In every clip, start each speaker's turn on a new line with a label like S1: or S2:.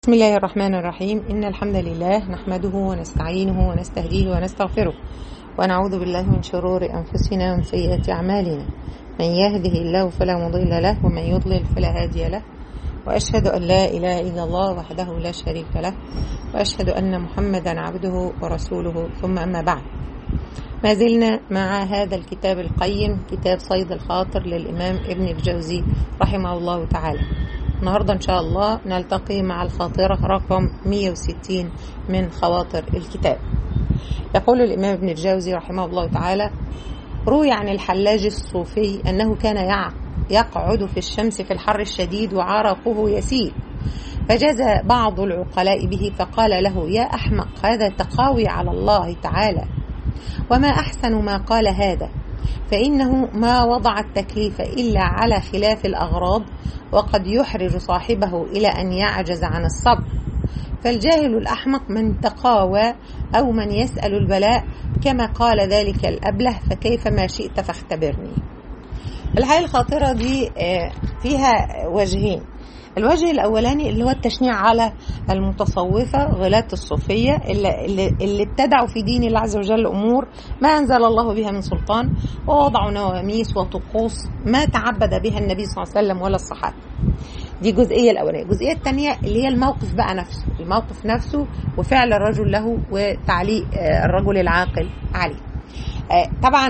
S1: بسم الله الرحمن الرحيم إن الحمد لله نحمده ونستعينه ونستهديه ونستغفره ونعوذ بالله من شرور أنفسنا ومن سيئات أعمالنا من يهده الله فلا مضل له ومن يضلل فلا هادي له وأشهد أن لا إله إلا الله وحده لا شريك له وأشهد أن محمدا عبده ورسوله ثم أما بعد ما زلنا مع هذا الكتاب القيم كتاب صيد الخاطر للإمام ابن الجوزي رحمه الله تعالى النهاردة إن شاء الله نلتقي مع الخاطرة رقم 160 من خواطر الكتاب يقول الإمام ابن الجوزي رحمه الله تعالى روي عن الحلاج الصوفي أنه كان يقعد في الشمس في الحر الشديد وعرقه يسيل فجاز بعض العقلاء به فقال له يا أحمق هذا تقاوي على الله تعالى وما أحسن ما قال هذا فإنه ما وضع التكليف إلا على خلاف الأغراض وقد يحرج صاحبه إلى أن يعجز عن الصبر فالجاهل الأحمق من تقاوى أو من يسأل البلاء كما قال ذلك الأبله فكيف ما شئت فاختبرني الحقيقة الخاطرة دي فيها وجهين الوجه الاولاني اللي هو التشنيع على المتصوفه غلاة الصوفيه اللي, اللي, اللي ابتدعوا في دين الله عز وجل امور ما انزل الله بها من سلطان ووضعوا نواميس وطقوس ما تعبد بها النبي صلى الله عليه وسلم ولا الصحابه دي الجزئية الأولانية الجزئية الثانية اللي هي الموقف بقى نفسه الموقف نفسه وفعل الرجل له وتعليق الرجل العاقل عليه طبعا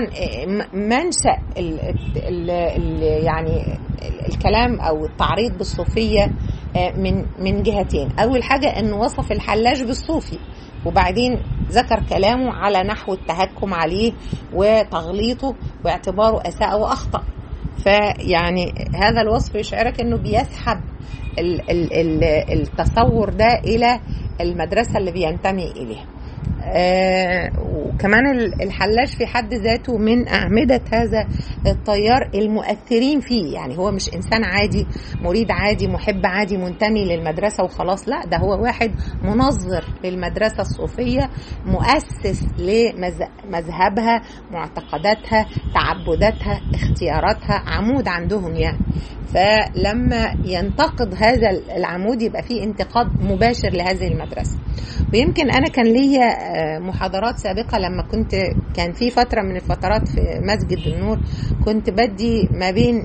S1: منشا ال ال ال يعني الكلام او التعريض بالصوفيه من من جهتين اول حاجه انه وصف الحلاج بالصوفي وبعدين ذكر كلامه على نحو التهكم عليه وتغليطه واعتباره اساء واخطا فيعني هذا الوصف يشعرك انه بيسحب ال ال ال التصور ده الى المدرسه اللي بينتمي اليها آه وكمان الحلاج في حد ذاته من أعمدة هذا التيار المؤثرين فيه يعني هو مش إنسان عادي مريد عادي محب عادي منتمي للمدرسة وخلاص لا ده هو واحد منظر للمدرسة الصوفية مؤسس لمذهبها معتقداتها تعبداتها اختياراتها عمود عندهم يعني فلما ينتقد هذا العمود يبقى فيه انتقاد مباشر لهذه المدرسة ويمكن أنا كان ليا محاضرات سابقة لما كنت كان في فترة من الفترات في مسجد النور كنت بدي ما بين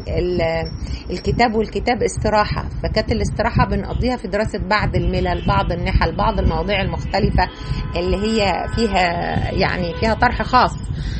S1: الكتاب والكتاب استراحة فكانت الاستراحة بنقضيها في دراسة بعض الملل بعض النحل بعض المواضيع المختلفة اللي هي فيها يعني فيها طرح خاص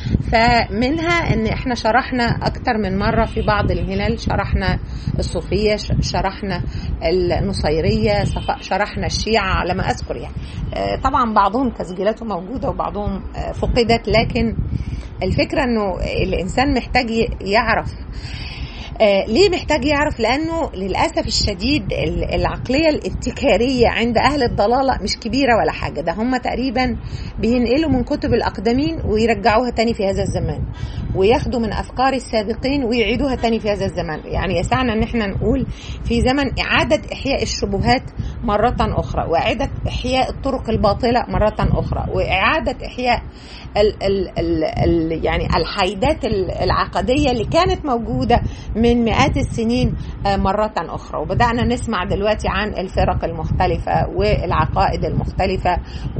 S1: فمنها ان احنا شرحنا اكتر من مره في بعض الملل شرحنا الصوفيه شرحنا النصيريه شرحنا الشيعه على ما اذكر يعني طبعا بعضهم تسجيلاته موجوده وبعضهم فقدت لكن الفكره انه الانسان محتاج يعرف آه ليه محتاج يعرف لانه للاسف الشديد العقليه الابتكاريه عند اهل الضلاله مش كبيره ولا حاجه ده هم تقريبا بينقلوا من كتب الاقدمين ويرجعوها تاني في هذا الزمان وياخدوا من افكار السابقين ويعيدوها تاني في هذا الزمان يعني يسعنا ان احنا نقول في زمن اعاده احياء الشبهات مره اخرى واعاده احياء الطرق الباطله مره اخرى واعاده احياء ال ال ال ال يعني الحيدات العقديه اللي كانت موجوده من مئات السنين مرة أخرى وبدأنا نسمع دلوقتي عن الفرق المختلفة والعقائد المختلفة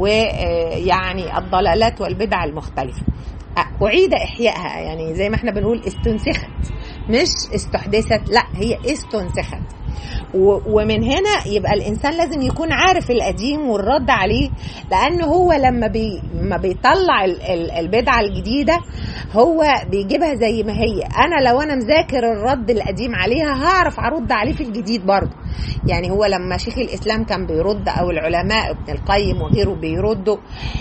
S1: ويعني الضلالات والبدع المختلفة أعيد إحيائها يعني زي ما احنا بنقول استنسخت مش استحدثت لا هي استنسخت ومن هنا يبقى الانسان لازم يكون عارف القديم والرد عليه لان هو لما بي ما بيطلع البدعه الجديده هو بيجيبها زي ما هي انا لو انا مذاكر الرد القديم عليها هعرف ارد عليه في الجديد برضه يعني هو لما شيخ الاسلام كان بيرد او العلماء ابن القيم وغيره بيردوا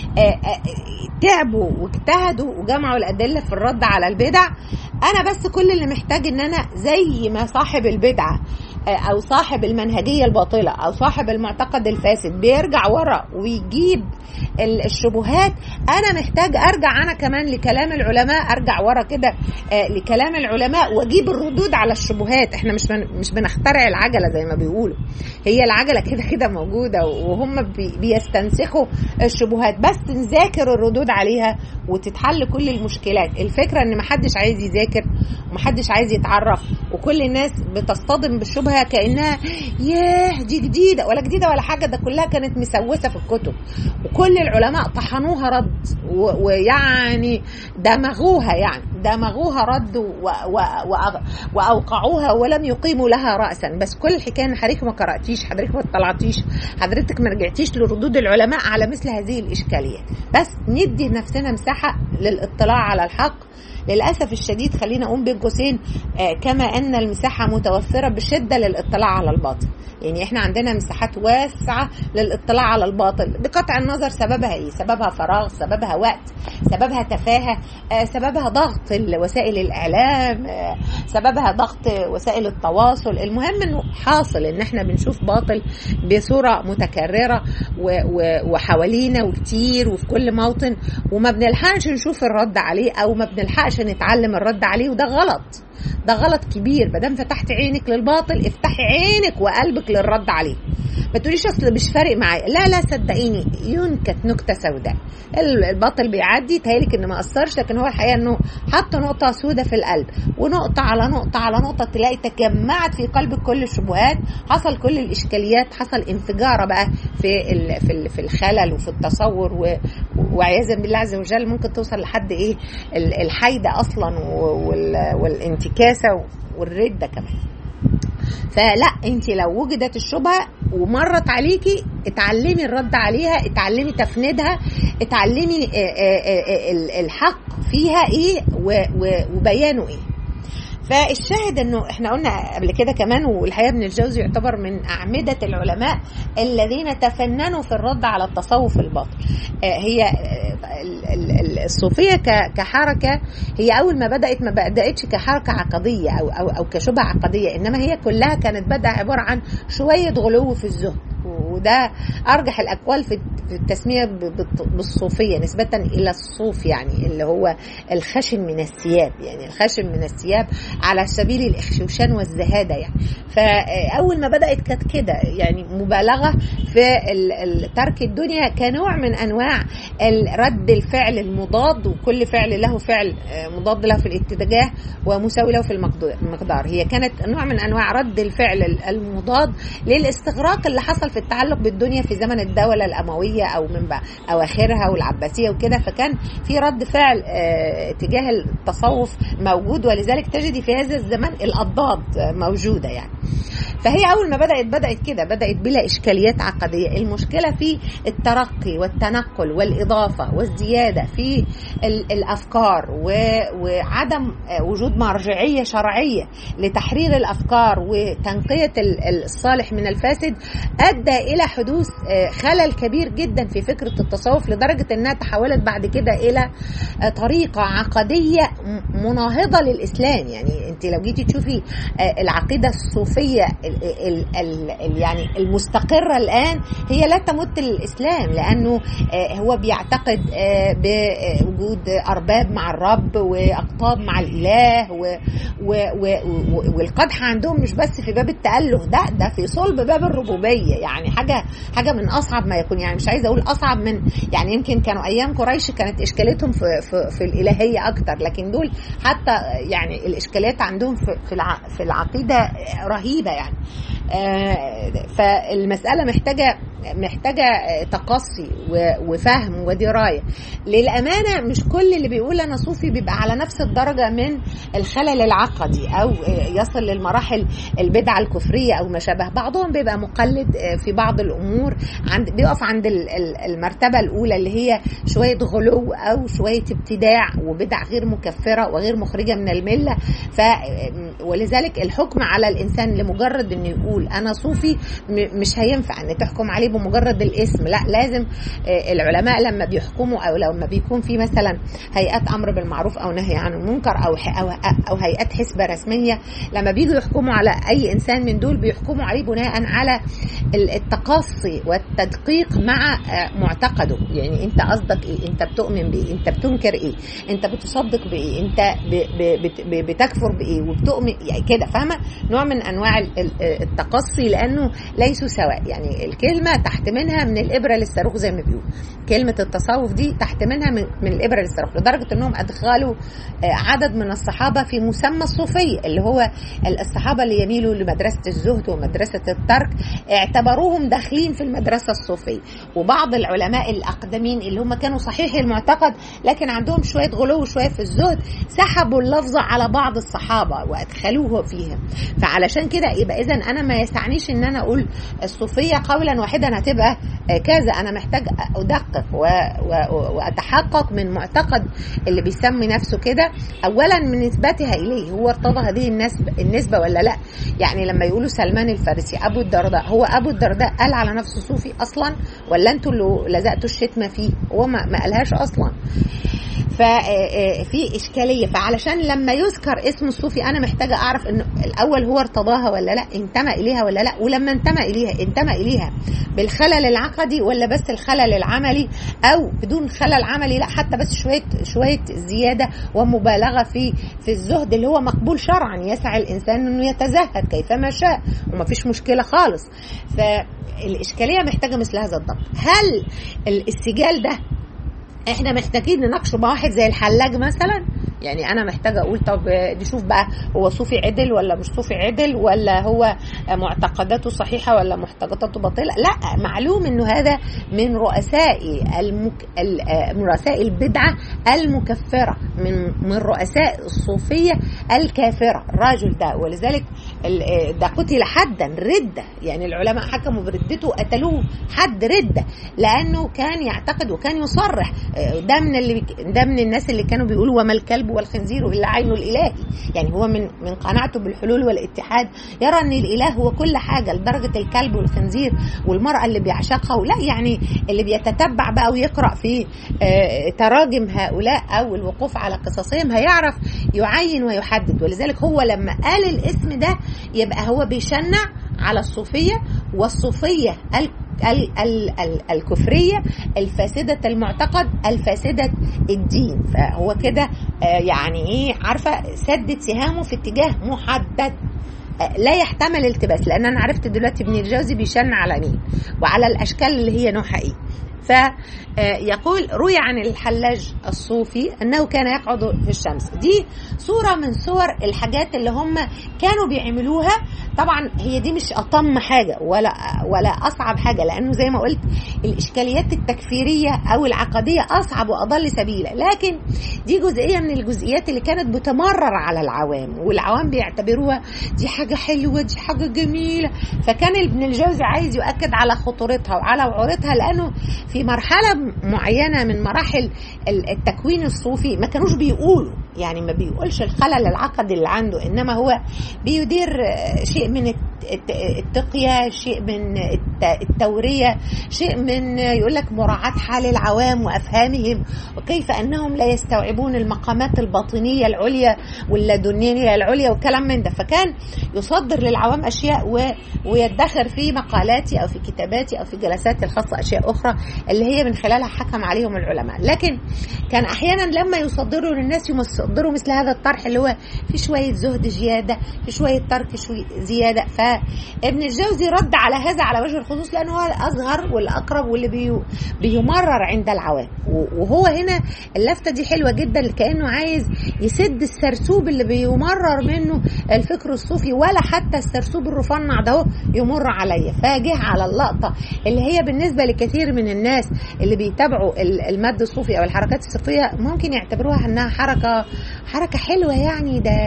S1: تعبوا واجتهدوا وجمعوا الادله في الرد على البدع انا بس كل اللي محتاج ان انا زي ما صاحب البدعه او صاحب المنهجيه الباطله او صاحب المعتقد الفاسد بيرجع ورا ويجيب الشبهات انا محتاج ارجع انا كمان لكلام العلماء ارجع ورا كده لكلام العلماء واجيب الردود على الشبهات احنا مش مش بنخترع العجله زي ما بيقولوا هي العجله كده كده موجوده وهم بيستنسخوا الشبهات بس نذاكر الردود عليها وتتحل كل المشكلات الفكره ان محدش عايز يذاكر ومحدش عايز يتعرف وكل الناس بتصطدم بالشبهه كانها ياه دي جديده ولا جديده ولا حاجه ده كلها كانت مسوسه في الكتب وكل العلماء طحنوها رد ويعني دمغوها يعني دمغوها رد واوقعوها ولم يقيموا لها راسا بس كل الحكايه ان حضرتك ما قراتيش حضرتك ما اطلعتيش حضرتك ما رجعتيش لردود العلماء على مثل هذه الاشكاليات بس ندي نفسنا مساحه للاطلاع على الحق للاسف الشديد خلينا اقوم بين قوسين كما ان المساحه متوفره بشده للاطلاع على الباطل يعني احنا عندنا مساحات واسعه للاطلاع على الباطل بقطع النظر سببها ايه سببها فراغ سببها وقت سببها تفاهه سببها ضغط وسائل الاعلام سببها ضغط وسائل التواصل المهم انه حاصل ان احنا بنشوف باطل بصوره متكرره وحوالينا وكتير وفي كل موطن وما بنلحقش نشوف الرد عليه او ما بنلحقش نتعلم الرد عليه وده غلط ده غلط كبير ما دام فتحت عينك للباطل افتحي عينك وقلبك للرد عليه ما تقوليش اصل مش فارق معايا لا لا صدقيني ينكت نكته سوداء الباطل بيعدي تهيلك انه ما اثرش لكن هو الحقيقه انه حط نقطه سوداء في القلب ونقطه على نقطه على نقطه تلاقي تجمعت في قلبك كل الشبهات حصل كل الاشكاليات حصل انفجاره بقى في ال في ال في الخلل وفي التصور وعياذا بالله عز وجل ممكن توصل لحد ايه الحيده اصلا والانتكاسه والرده كمان فلا انت لو وجدت الشبهه ومرت عليكي اتعلمي الرد عليها اتعلمي تفنيدها اتعلمي الحق فيها ايه وبيانه ايه فالشاهد انه احنا قلنا قبل كده كمان والحقيقه ابن الجوزي يعتبر من اعمده العلماء الذين تفننوا في الرد على التصوف الباطل هي الصوفيه كحركه هي اول ما بدات ما بداتش كحركه عقديه او او او كشبهه عقديه انما هي كلها كانت بدأ عباره عن شويه غلو في الزهد وده ارجح الاقوال في التسميه بالصوفيه نسبه الى الصوف يعني اللي هو الخشن من الثياب يعني الخشن من الثياب على سبيل الاخشوشان والزهاده يعني فاول ما بدات كانت كده يعني مبالغه في ترك الدنيا كنوع من انواع رد الفعل المضاد وكل فعل له فعل مضاد له في الاتجاه ومساوي له في المقدار هي كانت نوع من انواع رد الفعل المضاد للاستغراق اللي حصل في التعلق بالدنيا في زمن الدوله الامويه او من اواخرها والعباسيه وكده فكان في رد فعل اه تجاه التصوف موجود ولذلك تجدي في هذا الزمان الاضداد موجوده يعني فهي اول ما بدات بدات كده بدات بلا اشكاليات عقديه المشكله في الترقي والتنقل والاضافه والزياده في الافكار وعدم وجود مرجعيه شرعيه لتحرير الافكار وتنقيه الصالح من الفاسد ادى الى حدوث خلل كبير جدا في فكره التصوف لدرجه انها تحولت بعد كده الى طريقه عقديه مناهضه للاسلام يعني انت لو جيتي تشوفي العقيده الصوفيه ال ال ال يعني المستقره الان هي لا تمت للاسلام لانه هو بيعتقد بوجود ارباب مع الرب واقطاب مع الاله و و و والقدح عندهم مش بس في باب التاله ده ده في صلب باب الربوبيه يعني حاجه حاجه من اصعب ما يكون يعني مش عايزه اقول اصعب من يعني يمكن كانوا ايام قريش كانت اشكاليتهم في في, في الالهيه اكتر لكن دول حتى يعني الاشكاليات عندهم في في, في العقيده رهيبه يعني فالمساله محتاجه محتاجه تقصي وفهم ودرايه للامانه مش كل اللي بيقول انا صوفي بيبقى على نفس الدرجه من الخلل العقدي او يصل للمراحل البدعه الكفريه او ما شابه بعضهم بيبقى مقلد في بعض الامور عند بيقف عند المرتبه الاولى اللي هي شويه غلو او شويه ابتداع وبدع غير مكفره وغير مخرجه من المله ف ولذلك الحكم على الانسان لمجرد انه يقول انا صوفي مش هينفع ان تحكم عليه بمجرد الاسم لا لازم العلماء لما بيحكموا او لما بيكون في مثلا هيئات امر بالمعروف او نهي عن المنكر او او او هيئات حسبه رسميه لما بييجوا يحكموا على اي انسان من دول بيحكموا عليه بناء على التقصي والتدقيق مع معتقده يعني انت قصدك ايه انت بتؤمن بايه انت بتنكر ايه انت بتصدق بايه انت بتكفر بايه وبتؤمن يعني كده فاهمه نوع من انواع التقصي لانه ليسوا سواء يعني الكلمه تحت منها من الابره للصاروخ زي ما بيقولوا كلمه التصوف دي تحت منها من, من الابره للصاروخ لدرجه انهم ادخلوا عدد من الصحابه في مسمى الصوفيه اللي هو الصحابه اللي يميلوا لمدرسه الزهد ومدرسه الترك اعتبروهم داخلين في المدرسه الصوفيه وبعض العلماء الاقدمين اللي هم كانوا صحيح المعتقد لكن عندهم شويه غلو شويه في الزهد سحبوا اللفظه على بعض الصحابه وادخلوه فيها فعلشان كده يبقى اذا انا ما يسعنيش ان انا اقول الصوفيه قولا واحدا هتبقى كذا انا محتاج ادقق و... و... واتحقق من معتقد اللي بيسمي نفسه كده اولا من نسبتها اليه هو ارتضى هذه النسبه النسبه ولا لا يعني لما يقولوا سلمان الفارسي ابو الدرداء هو ابو الدرداء قال على نفسه صوفي اصلا ولا انتوا اللي لزقتوا الشتمه فيه هو ما, ما قالهاش اصلا ففي اشكاليه فعلشان لما يذكر اسم الصوفي انا محتاجه اعرف انه الاول هو ارتضاها ولا لا انتمى اليها ولا لا ولما انتمى اليها انتمى اليها بالخلل العقدي ولا بس الخلل العملي او بدون خلل عملي لا حتى بس شويه شويه زياده ومبالغه في في الزهد اللي هو مقبول شرعا يسعى الانسان انه يتزهد كيفما شاء وما فيش مشكله خالص فالاشكاليه محتاجه مثل هذا الضبط هل السجال ده احنا محتاجين نناقشه مع واحد زي الحلاج مثلا يعني انا محتاجه اقول طب نشوف بقى هو صوفي عدل ولا مش صوفي عدل ولا هو معتقداته صحيحه ولا معتقداته باطله لا معلوم انه هذا من رؤساء المك... من رؤساء البدعه المكفره من من رؤساء الصوفيه الكافره الراجل ده ولذلك ده قتل حدا رده يعني العلماء حكموا بردته قتلوه حد رده لانه كان يعتقد وكان يصرح ده من اللي ده من الناس اللي كانوا بيقولوا وما الكلب والخنزير الا عين الالهي يعني هو من من قناعته بالحلول والاتحاد يرى ان الاله هو كل حاجه لدرجه الكلب والخنزير والمراه اللي بيعشقها ولا يعني اللي بيتتبع بقى ويقرا في تراجم هؤلاء او الوقوف على قصصهم هيعرف يعين ويحدد ولذلك هو لما قال الاسم ده يبقى هو بيشنع على الصوفيه والصوفيه ال ال ال الكفرية الفاسدة المعتقد الفاسدة الدين فهو كده يعني ايه عارفة سدد سهامه في اتجاه محدد لا يحتمل التباس لان انا عرفت دلوقتي ابن الجوزي بيشن على مين وعلى الاشكال اللي هي نوعها ايه فيقول روي عن الحلاج الصوفي انه كان يقعد في الشمس دي صوره من صور الحاجات اللي هم كانوا بيعملوها طبعا هي دي مش اطم حاجه ولا ولا اصعب حاجه لانه زي ما قلت الاشكاليات التكفيريه او العقديه اصعب واضل سبيلا لكن دي جزئيه من الجزئيات اللي كانت بتمرر على العوام والعوام بيعتبروها دي حاجه حلوه دي حاجه جميله فكان ابن الجوزي عايز يؤكد على خطورتها وعلى وعورتها لانه في مرحله معينه من مراحل التكوين الصوفي ما كانوش بيقولوا يعني ما بيقولش الخلل العقدي اللي عنده انما هو بيدير شيء من التقية شيء من التورية شيء من يقول لك مراعاة حال العوام وأفهامهم وكيف أنهم لا يستوعبون المقامات الباطنية العليا واللدنية العليا والكلام من ده فكان يصدر للعوام أشياء ويدخر في مقالاتي أو في كتاباتي أو في جلساتي الخاصة أشياء أخرى اللي هي من خلالها حكم عليهم العلماء لكن كان أحيانا لما يصدروا للناس يصدروا مثل هذا الطرح اللي هو في شوية زهد زيادة في شوية ترك شوية زيادة فابن الجوزي رد على هذا على وجه الخصوص لأنه هو الأصغر والأقرب واللي بي بيمرر عند العوام وهو هنا اللفتة دي حلوة جدا كأنه عايز يسد السرسوب اللي بيمرر منه الفكر الصوفي ولا حتى السرسوب الرفنع ده يمر عليا فجه على اللقطة اللي هي بالنسبة لكثير من الناس اللي بيتابعوا المد الصوفي أو الحركات الصوفية ممكن يعتبروها أنها حركة حركة حلوة يعني ده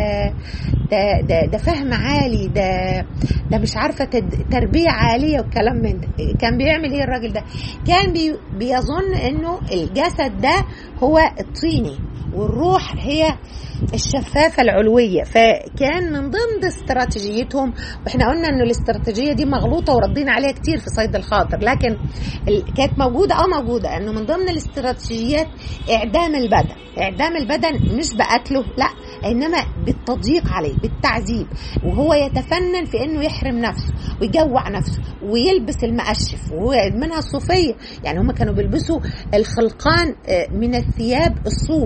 S1: ده ده, ده فهم عالي ده ده مش عارفة تربية عالية والكلام من ده كان بيعمل ايه الراجل ده كان بي بيظن انه الجسد ده هو الطيني والروح هي الشفافة العلوية فكان من ضمن استراتيجيتهم واحنا قلنا انه الاستراتيجية دي مغلوطة وردينا عليها كتير في صيد الخاطر لكن كانت موجودة اه موجودة انه من ضمن الاستراتيجيات اعدام البدن اعدام البدن مش بقتله لا انما بالتضييق عليه بالتعذيب وهو يتفنن في انه يحرم نفسه ويجوع نفسه ويلبس المقشف ومنها الصوفيه يعني هم كانوا بيلبسوا الخلقان من الثياب الصوف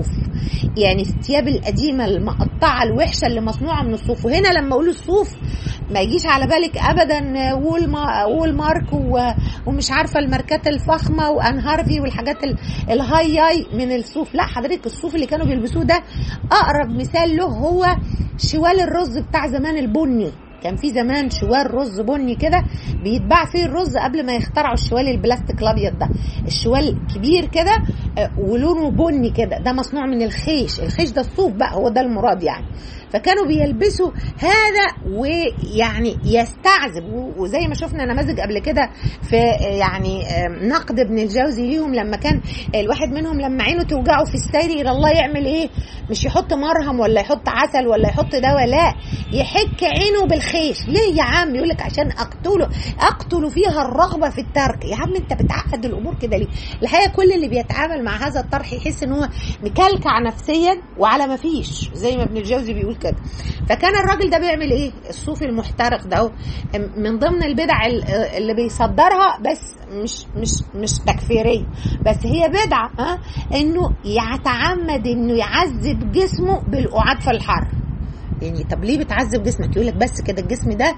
S1: يعني الثياب القديمه المقطعه الوحشه اللي مصنوعه من الصوف وهنا لما اقول الصوف ما يجيش على بالك ابدا وولما وولمارك ومش عارفه الماركات الفخمه وان هارفي والحاجات الهاي هاي من الصوف لا حضرتك الصوف اللي كانوا بيلبسوه ده اقرب مثال له هو شوال الرز بتاع زمان البني كان في زمان شوال رز بني كده بيتباع فيه الرز قبل ما يخترعوا الشوال البلاستيك الابيض ده الشوال كبير كده ولونه بني كده ده مصنوع من الخيش الخيش ده الصوف بقى هو ده المراد يعني فكانوا بيلبسوا هذا ويعني يستعذب وزي ما شفنا نماذج قبل كده في يعني نقد ابن الجوزي ليهم لما كان الواحد منهم لما عينه توجعه في السير الى الله يعمل ايه مش يحط مرهم ولا يحط عسل ولا يحط دواء لا يحك عينه بالخيش ليه يا عم يقول لك عشان اقتله اقتل فيها الرغبه في الترك يا عم انت بتعقد الامور كده ليه الحقيقه كل اللي بيتعامل مع هذا الطرح يحس ان هو مكلكع نفسيا وعلى ما فيش زي ما ابن الجوزي بيقول كده فكان الراجل ده بيعمل ايه الصوف المحترق ده من ضمن البدع اللي بيصدرها بس مش مش مش تكفيريه بس هي بدعه ها انه يتعمد انه يعذب جسمه بالقعاد في الحر يعني طب ليه بتعذب جسمك يقول لك بس كده الجسم ده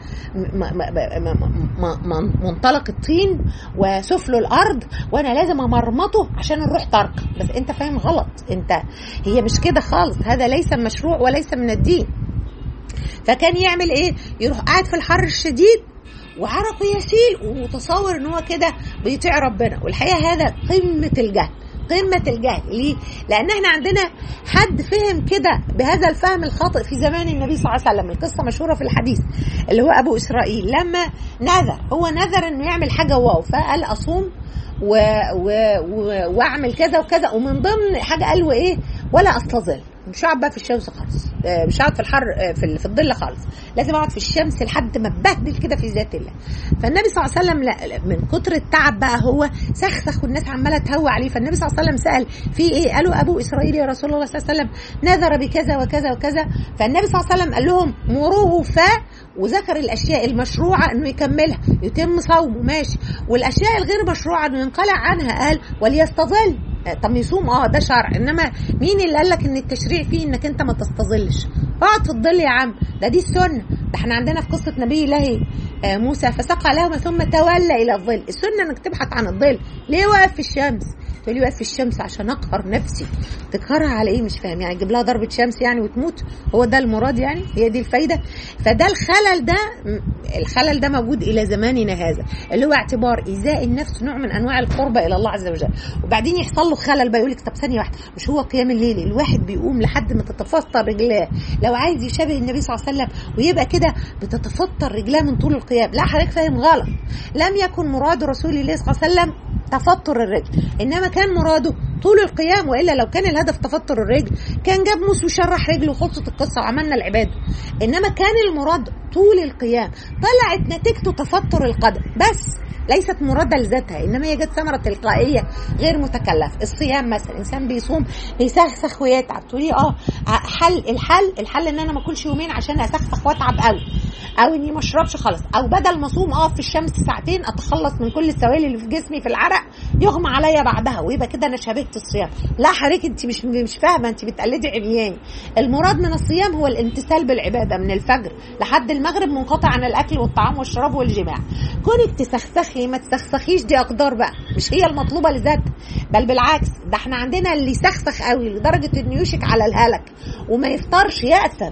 S1: منطلق الطين وسفله الارض وانا لازم امرمطه عشان الروح ترقى بس انت فاهم غلط انت هي مش كده خالص هذا ليس مشروع وليس من الدين فكان يعمل ايه يروح قاعد في الحر الشديد وعرقه يسيل ومتصور ان هو كده بيطيع ربنا والحقيقه هذا قمه الجهل قمة الجهل ليه؟ لأن احنا عندنا حد فهم كده بهذا الفهم الخاطئ في زمان النبي صلى الله عليه وسلم القصة مشهورة في الحديث اللي هو أبو إسرائيل لما نذر هو نذر إنه يعمل حاجة واو فقال أصوم و... و... و... واعمل كذا وكذا ومن ضمن حاجه قال وايه ولا استظل مش هقعد بقى في الشمس خالص مش هقعد في الحر في, في الظل خالص لازم اقعد في الشمس لحد ما اتبهدل كده في ذات الله فالنبي صلى الله عليه وسلم لا من كتر التعب بقى هو سخسخ والناس عماله تهوى عليه فالنبي صلى الله عليه وسلم سال في ايه قالوا ابو اسرائيل يا رسول الله صلى الله عليه وسلم نذر بكذا وكذا وكذا فالنبي صلى الله عليه وسلم قال لهم مروه ف وذكر الاشياء المشروعه انه يكملها يتم صومه ماشي والاشياء الغير مشروعه انه ينقلع عنها قال وليستظل طب يصوم اه ده شرع انما مين اللي قال لك ان التشريع فيه انك انت ما تستظلش اقعد في الظل يا عم ده دي السنه ده احنا عندنا في قصه نبي الله موسى فسقى لهما ثم تولى الى الظل السنه انك تبحث عن الظل ليه واقف في الشمس تقول لي واقف في الشمس عشان اقهر نفسي تقهرها على ايه مش فاهم يعني تجيب لها ضربه شمس يعني وتموت هو ده المراد يعني هي دي الفايده فده الخلل ده الخلل ده موجود الى زماننا هذا اللي هو اعتبار ايذاء النفس نوع من انواع القربه الى الله عز وجل وبعدين يحصل له خلل بقى يقول لك طب ثانيه واحده مش هو قيام الليل الواحد بيقوم لحد ما تتفطر رجلاه لو عايز يشابه النبي صلى الله عليه وسلم ويبقى كده بتتفطر رجلاه من طول القيام لا حضرتك فاهم غلط لم يكن مراد رسول الله صلى الله عليه وسلم تفطر الرجل انما كان مراده طول القيام والا لو كان الهدف تفطر الرجل كان جاب موس وشرح رجله وخلصت القصه وعملنا العباده انما كان المراد طول القيام طلعت نتيجته تفطر القدم بس ليست مرادة لذاتها انما هي جت ثمره تلقائيه غير متكلف الصيام مثلا انسان بيصوم بيسخسخ ويتعب تقولي اه حل الحل الحل ان انا ما اكلش يومين عشان اسخسخ واتعب قوي او اني ما اشربش خالص او بدل ما اصوم اقف في الشمس ساعتين اتخلص من كل السوائل اللي في جسمي في العرق يغمى عليا بعدها ويبقى كده انا شبهت الصيام لا حضرتك انت مش مش فاهمه انت بتقلدي عمياني المراد من الصيام هو الامتثال بالعباده من الفجر لحد المغرب منقطع عن الاكل والطعام والشراب والجماع كونك تسخسخي ما تسخسخيش دي اقدار بقى مش هي المطلوبه لذاتها بل بالعكس ده احنا عندنا اللي يسخسخ قوي لدرجه انه يوشك على الهلك وما يفطرش يأثم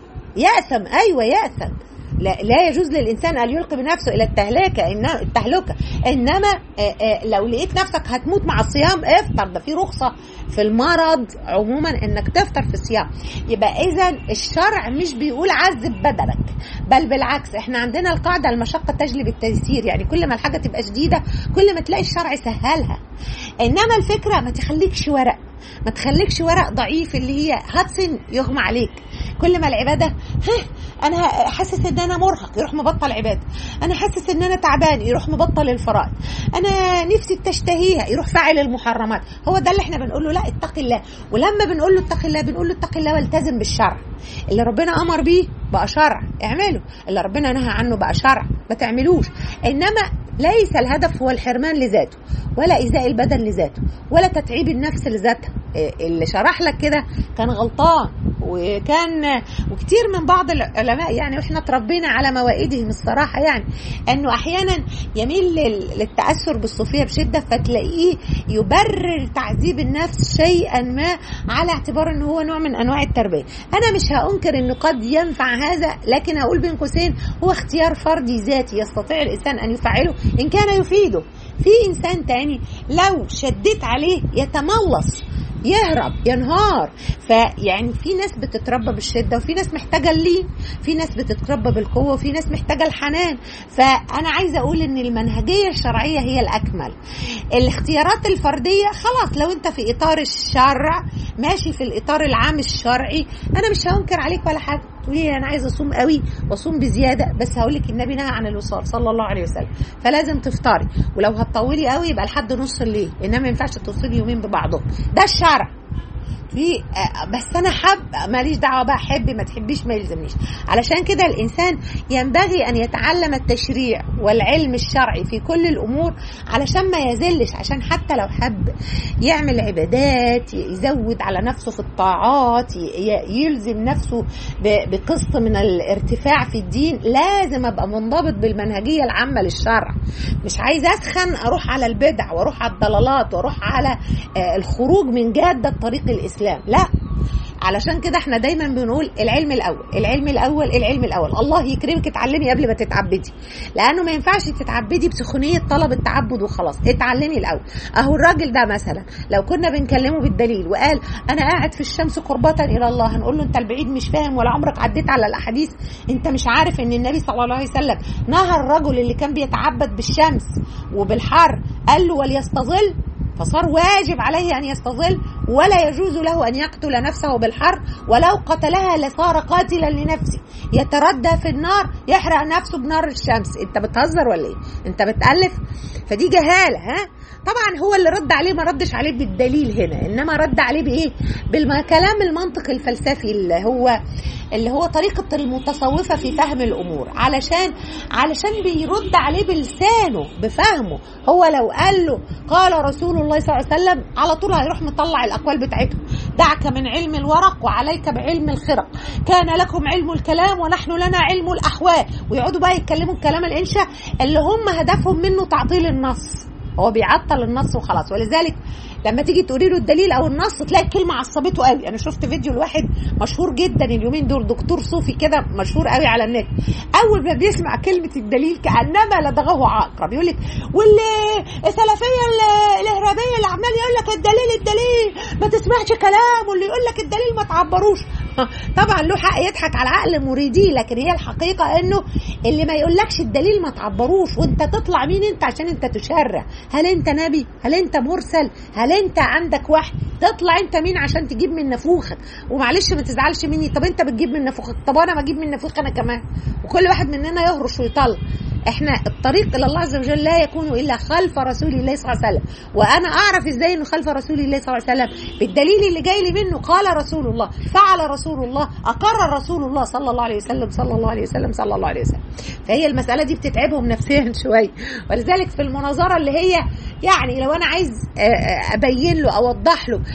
S1: يأثم ايوه يأثم لا, لا يجوز للانسان ان يلقي بنفسه الى التهلكه إن التهلكه انما آآ آآ لو لقيت نفسك هتموت مع الصيام افطر ده في رخصه في المرض عموما انك تفطر في الصيام يبقى اذا الشرع مش بيقول عذب بدنك بل بالعكس احنا عندنا القاعده المشقه تجلب التيسير يعني كل ما الحاجه تبقى شديده كل ما تلاقي الشرع سهلها انما الفكره ما تخليكش ورق ما تخليكش ورق ضعيف اللي هي هاتسن يغمى عليك كل ما العباده ها انا حاسس ان انا مرهق يروح مبطل عباده انا حاسس ان انا تعبان يروح مبطل الفرائض انا نفسي تشتهيها يروح فاعل المحرمات هو ده اللي احنا بنقول له لا اتق الله ولما بنقول له اتق الله بنقول له اتق الله والتزم بالشرع اللي ربنا امر بيه بقى شرع اعمله اللي ربنا نهى عنه بقى شرع ما تعملوش انما ليس الهدف هو الحرمان لذاته ولا ايذاء البدن لذاته ولا تتعيب النفس لذاتها إيه اللي شرح لك كده كان غلطان وكان وكتير من بعض العلماء يعني واحنا تربينا على موائدهم الصراحه يعني انه احيانا يميل للتاثر بالصوفيه بشده فتلاقيه يبرر تعذيب النفس شيئا ما على اعتبار انه هو نوع من انواع التربيه انا مش هانكر انه قد ينفع هذا لكن اقول بين قوسين هو اختيار فردي ذاتي يستطيع الانسان ان يفعله ان كان يفيده في انسان تاني لو شديت عليه يتملص يهرب ينهار فيعني في ناس بتتربى بالشده وفي ناس محتاجه اللين في ناس بتتربى بالقوه وفي ناس محتاجه الحنان فانا عايزه اقول ان المنهجيه الشرعيه هي الاكمل الاختيارات الفرديه خلاص لو انت في اطار الشرع ماشي في الاطار العام الشرعي انا مش هنكر عليك ولا حاجه تقولي انا عايزه اصوم قوي واصوم بزياده بس هقول لك النبي نهى عن الوصال صلى الله عليه وسلم فلازم تفطري ولو هتطولي قوي يبقى لحد نص الليل انما ما ينفعش توصلي يومين ببعضهم ده الشرع في بس انا حب ماليش دعوه بقى حبي ما تحبيش ما يلزمنيش علشان كده الانسان ينبغي ان يتعلم التشريع والعلم الشرعي في كل الامور علشان ما يزلش عشان حتى لو حب يعمل عبادات يزود على نفسه في الطاعات يلزم نفسه بقسط من الارتفاع في الدين لازم ابقى منضبط بالمنهجيه العامه للشرع مش عايزه اسخن اروح على البدع واروح على الضلالات واروح على الخروج من جاده طريق الاسلام الاسلام لا علشان كده احنا دايما بنقول العلم الاول العلم الاول العلم الاول الله يكرمك اتعلمي قبل ما تتعبدي لانه ما ينفعش تتعبدي بسخونيه طلب التعبد وخلاص اتعلمي الاول اهو الراجل ده مثلا لو كنا بنكلمه بالدليل وقال انا قاعد في الشمس قربة الى الله هنقول له انت البعيد مش فاهم ولا عمرك عديت على الاحاديث انت مش عارف ان النبي صلى الله عليه وسلم نهى الرجل اللي كان بيتعبد بالشمس وبالحر قال له وليستظل فصار واجب عليه ان يستظل ولا يجوز له ان يقتل نفسه بالحر ولو قتلها لصار قاتلا لنفسه يتردى في النار يحرق نفسه بنار الشمس انت بتهزر ولا ايه انت بتالف فدي جهاله ها طبعا هو اللي رد عليه ما ردش عليه بالدليل هنا انما رد عليه بايه بالكلام المنطق الفلسفي اللي هو اللي هو طريقة المتصوفة في فهم الأمور علشان علشان بيرد عليه بلسانه بفهمه هو لو قال له قال رسول الله صلى الله عليه وسلم على طول هيروح مطلع الأقوال بتاعته دعك من علم الورق وعليك بعلم الخرق كان لكم علم الكلام ونحن لنا علم الأحوال ويقعدوا بقى يتكلموا الكلام الإنشاء اللي هم هدفهم منه تعطيل النص هو بيعطل النص وخلاص ولذلك لما تيجي تقولي له الدليل او النص تلاقي الكلمه عصبته قوي انا شفت فيديو لواحد مشهور جدا اليومين دول دكتور صوفي كده مشهور قوي على النت اول ما بيسمع كلمه الدليل كانما لدغه عقرب يقول لك والسلفيه الارهابيه اللي عمال يقول لك الدليل الدليل ما تسمعش كلام واللي يقول لك الدليل ما تعبروش طبعا له حق يضحك على عقل مريديه لكن هي الحقيقه انه اللي ما يقولكش الدليل ما تعبروش وانت تطلع مين انت عشان انت تشرع هل انت نبي هل انت مرسل هل انت عندك وحي تطلع انت مين عشان تجيب من نفوخك ومعلش ما تزعلش مني طب انت بتجيب من نفوخك طب انا بجيب من نفوخ انا كمان وكل واحد مننا يهرش ويطلع احنا الطريق الى الله عز وجل لا يكون الا خلف رسول الله صلى الله عليه وسلم وانا اعرف ازاي انه خلف رسول الله صلى الله عليه وسلم بالدليل اللي جاي لي منه قال رسول الله فعل رسول الله اقر رسول الله صلى الله عليه وسلم صلى الله عليه وسلم صلى الله عليه وسلم فهي المساله دي بتتعبهم نفسيا شويه ولذلك في المناظره اللي هي يعني لو انا عايز ابين له اوضح له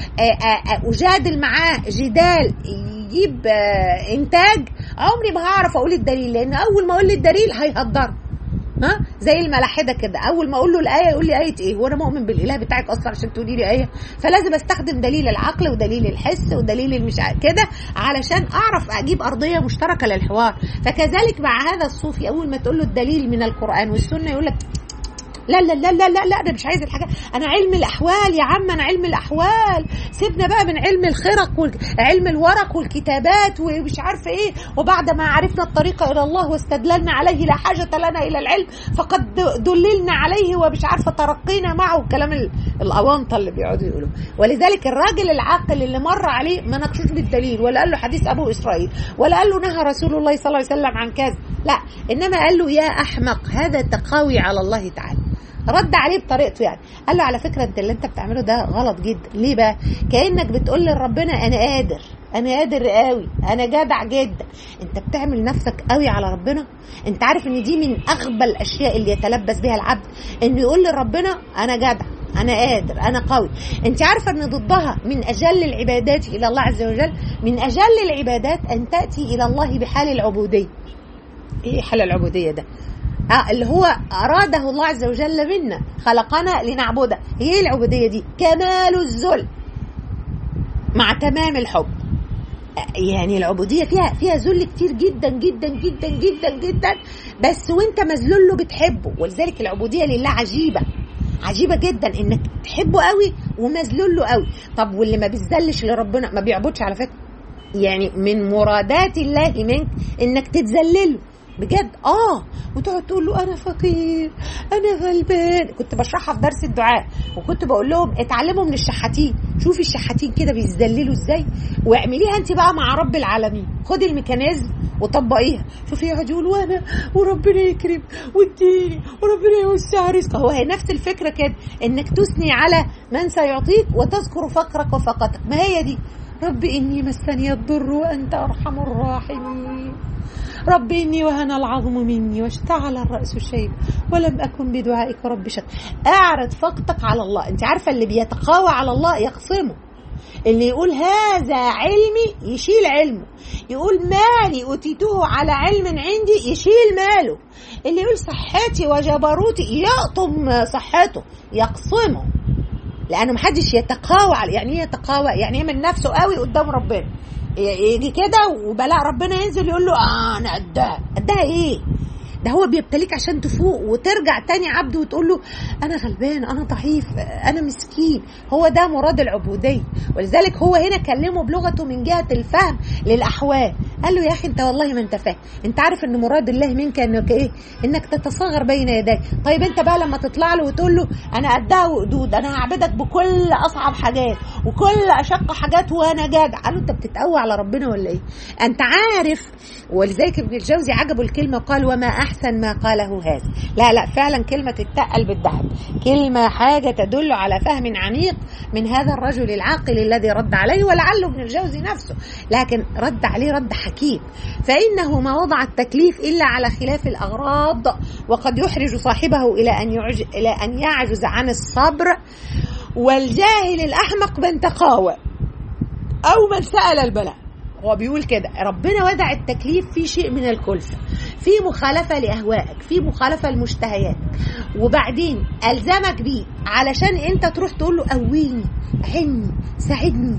S1: اجادل معاه جدال يجيب انتاج عمري ما هعرف اقول الدليل لان اول ما اقول لي الدليل هيهدرني ها زي الملاحده كده اول ما اقول له الايه يقول لي ايه ايه وانا مؤمن بالاله بتاعك اصلا عشان تقولي لي ايه فلازم استخدم دليل العقل ودليل الحس ودليل المش كده علشان اعرف اجيب ارضيه مشتركه للحوار فكذلك مع هذا الصوفي اول ما تقول له الدليل من القران والسنه يقول لك لا لا لا لا لا لا انا مش عايز الحاجه انا علم الاحوال يا عم انا علم الاحوال سيبنا بقى من علم الخرق وعلم الورق والكتابات ومش عارفه ايه وبعد ما عرفنا الطريق الى الله واستدللنا عليه لا حاجه لنا الى العلم فقد دللنا عليه ومش عارفه ترقينا معه الكلام الاونطه اللي بيقعدوا يقولوا ولذلك الراجل العاقل اللي مر عليه ما ناقشوش بالدليل ولا قال له حديث ابو اسرائيل ولا قال له نهى رسول الله صلى الله عليه وسلم عن كذا لا انما قال له يا احمق هذا تقاوي على الله تعالى رد عليه بطريقته يعني قال له على فكره انت اللي انت بتعمله ده غلط جدا ليه بقى كانك بتقول لربنا انا قادر انا قادر قوي انا جدع جدا انت بتعمل نفسك قوي على ربنا انت عارف ان دي من اغبى الاشياء اللي يتلبس بها العبد انه يقول لربنا انا جدع انا قادر انا قوي انت عارفه ان ضدها من اجل العبادات الى الله عز وجل من اجل العبادات ان تاتي الى الله بحال العبوديه ايه حال العبوديه ده آه اللي هو اراده الله عز وجل منا خلقنا لنعبده هي العبوديه دي كمال الذل مع تمام الحب يعني العبوديه فيها فيها ذل كتير جدا جدا جدا جدا جدا بس وانت مذلول له بتحبه ولذلك العبوديه لله عجيبه عجيبه جدا انك تحبه قوي ومذلول له قوي طب واللي ما بيذلش لربنا ما بيعبدش على فكره يعني من مرادات الله منك انك تتذلله بجد اه وتقعد تقول له انا فقير انا غلبان كنت بشرحها في درس الدعاء وكنت بقول لهم اتعلموا من الشحاتين شوفي الشحاتين كده بيتذللوا ازاي واعمليها انت بقى مع رب العالمين خدي الميكانيزم وطبقيها شوفي يقعد يقول وانا وربنا يكرم واديني وربنا يوسع رزقك هو هي نفس الفكره كده انك تثني على من سيعطيك وتذكر فقرك وفقتك ما هي دي رب اني مسني الضر وانت ارحم الراحمين رب إني وهن العظم مني واشتعل الرأس شيب ولم أكن بدعائك رب شك أعرض فقطك على الله أنت عارفة اللي بيتقاوى على الله يقسمه اللي يقول هذا علمي يشيل علمه يقول مالي أوتيته على علم عندي يشيل ماله اللي يقول صحتي وجبروتي يقطم صحته يقسمه لأنه محدش يتقاوى يعني ايه يتقاوى يعني يعمل نفسه قوي قدام ربنا يجي كده وبلاء ربنا ينزل يقول له آه انا قدها قدها ايه ده هو بيبتليك عشان تفوق وترجع تاني عبد وتقول له انا غلبان انا ضعيف انا مسكين هو ده مراد العبوديه ولذلك هو هنا كلمه بلغته من جهه الفهم للاحوال قال له يا اخي انت والله ما انت فاهم انت عارف ان مراد الله منك انك ايه انك تتصغر بين يديه طيب انت بقى لما تطلع له وتقول له انا قدها وقدود انا هعبدك بكل اصعب حاجات وكل اشق حاجات وانا جدع قال له انت بتتقوى على ربنا ولا ايه انت عارف ولذلك ابن الجوزي عجبه الكلمه قال وما احسن ما قاله هذا لا لا فعلا كلمه تتقل بالذهب كلمه حاجه تدل على فهم عميق من هذا الرجل العاقل الذي رد عليه ولعله ابن الجوزي نفسه لكن رد عليه رد حكيم فانه ما وضع التكليف الا على خلاف الاغراض وقد يحرج صاحبه الى ان يعج الى ان يعجز عن الصبر والجاهل الاحمق من تقاوى او من سال البلاء هو بيقول كده ربنا وضع التكليف في شيء من الكلفة في مخالفة لأهوائك في مخالفة لمشتهياتك وبعدين ألزمك بيه علشان أنت تروح تقول له قويني أعني ساعدني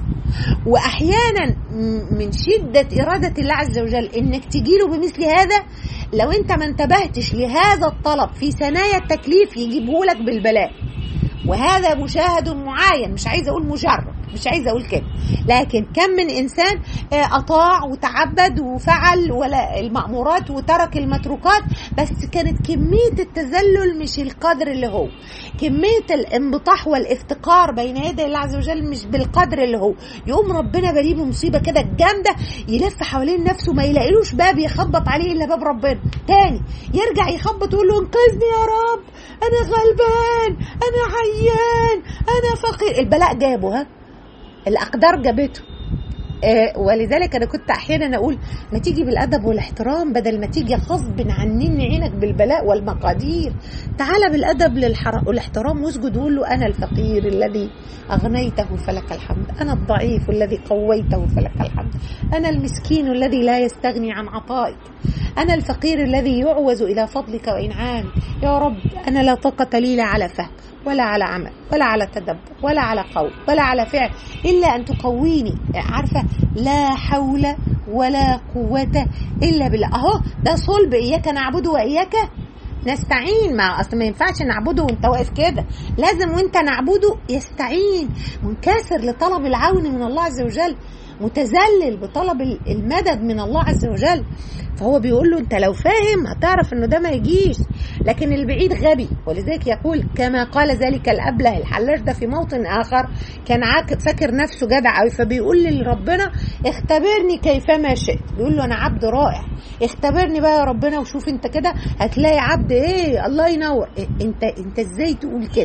S1: وأحيانا من شدة إرادة الله عز وجل إنك تجيله بمثل هذا لو أنت ما انتبهتش لهذا الطلب في ثنايا التكليف يجيبه لك بالبلاء وهذا مشاهد معاين مش عايزه اقول مجرد مش عايزه اقول كده لكن كم من انسان اطاع وتعبد وفعل ولا المامورات وترك المتروكات بس كانت كميه التذلل مش القدر اللي هو كميه الانبطاح والافتقار بين يدي الله عز وجل مش بالقدر اللي هو يقوم ربنا بريه بمصيبه كده جامده يلف حوالين نفسه ما يلاقيلوش باب يخبط عليه الا باب ربنا تاني يرجع يخبط ويقول له انقذني يا رب انا غلبان انا عيان انا فقير البلاء جابه ها الاقدار جابته آه ولذلك انا كنت احيانا اقول ما تيجي بالادب والاحترام بدل ما تيجي غصب عنين عينك بالبلاء والمقادير تعال بالادب للحر... والاحترام واسجد وقول له انا الفقير الذي اغنيته فلك الحمد انا الضعيف الذي قويته فلك الحمد انا المسكين الذي لا يستغني عن عطائك انا الفقير الذي يعوز الى فضلك وانعامك يا رب انا لا طاقه لي لا على فهم ولا على عمل ولا على تدبر ولا على قول ولا على فعل إلا أن تقويني عارفة لا حول ولا قوة إلا بالله أهو ده صلب إياك نعبد وإياك نستعين مع اصل ما ينفعش نعبده وانت واقف كده لازم وانت نعبده يستعين منكسر لطلب العون من الله عز وجل متذلل بطلب المدد من الله عز وجل فهو بيقول له انت لو فاهم هتعرف انه ده ما يجيش لكن البعيد غبي ولذلك يقول كما قال ذلك الابله الحلاج ده في موطن اخر كان عاقد فاكر نفسه جدع قوي فبيقول لربنا اختبرني كيفما شئت بيقول له انا عبد رائع اختبرني بقى يا ربنا وشوف انت كده هتلاقي عبد ايه الله ينور إيه انت انت ازاي تقول كده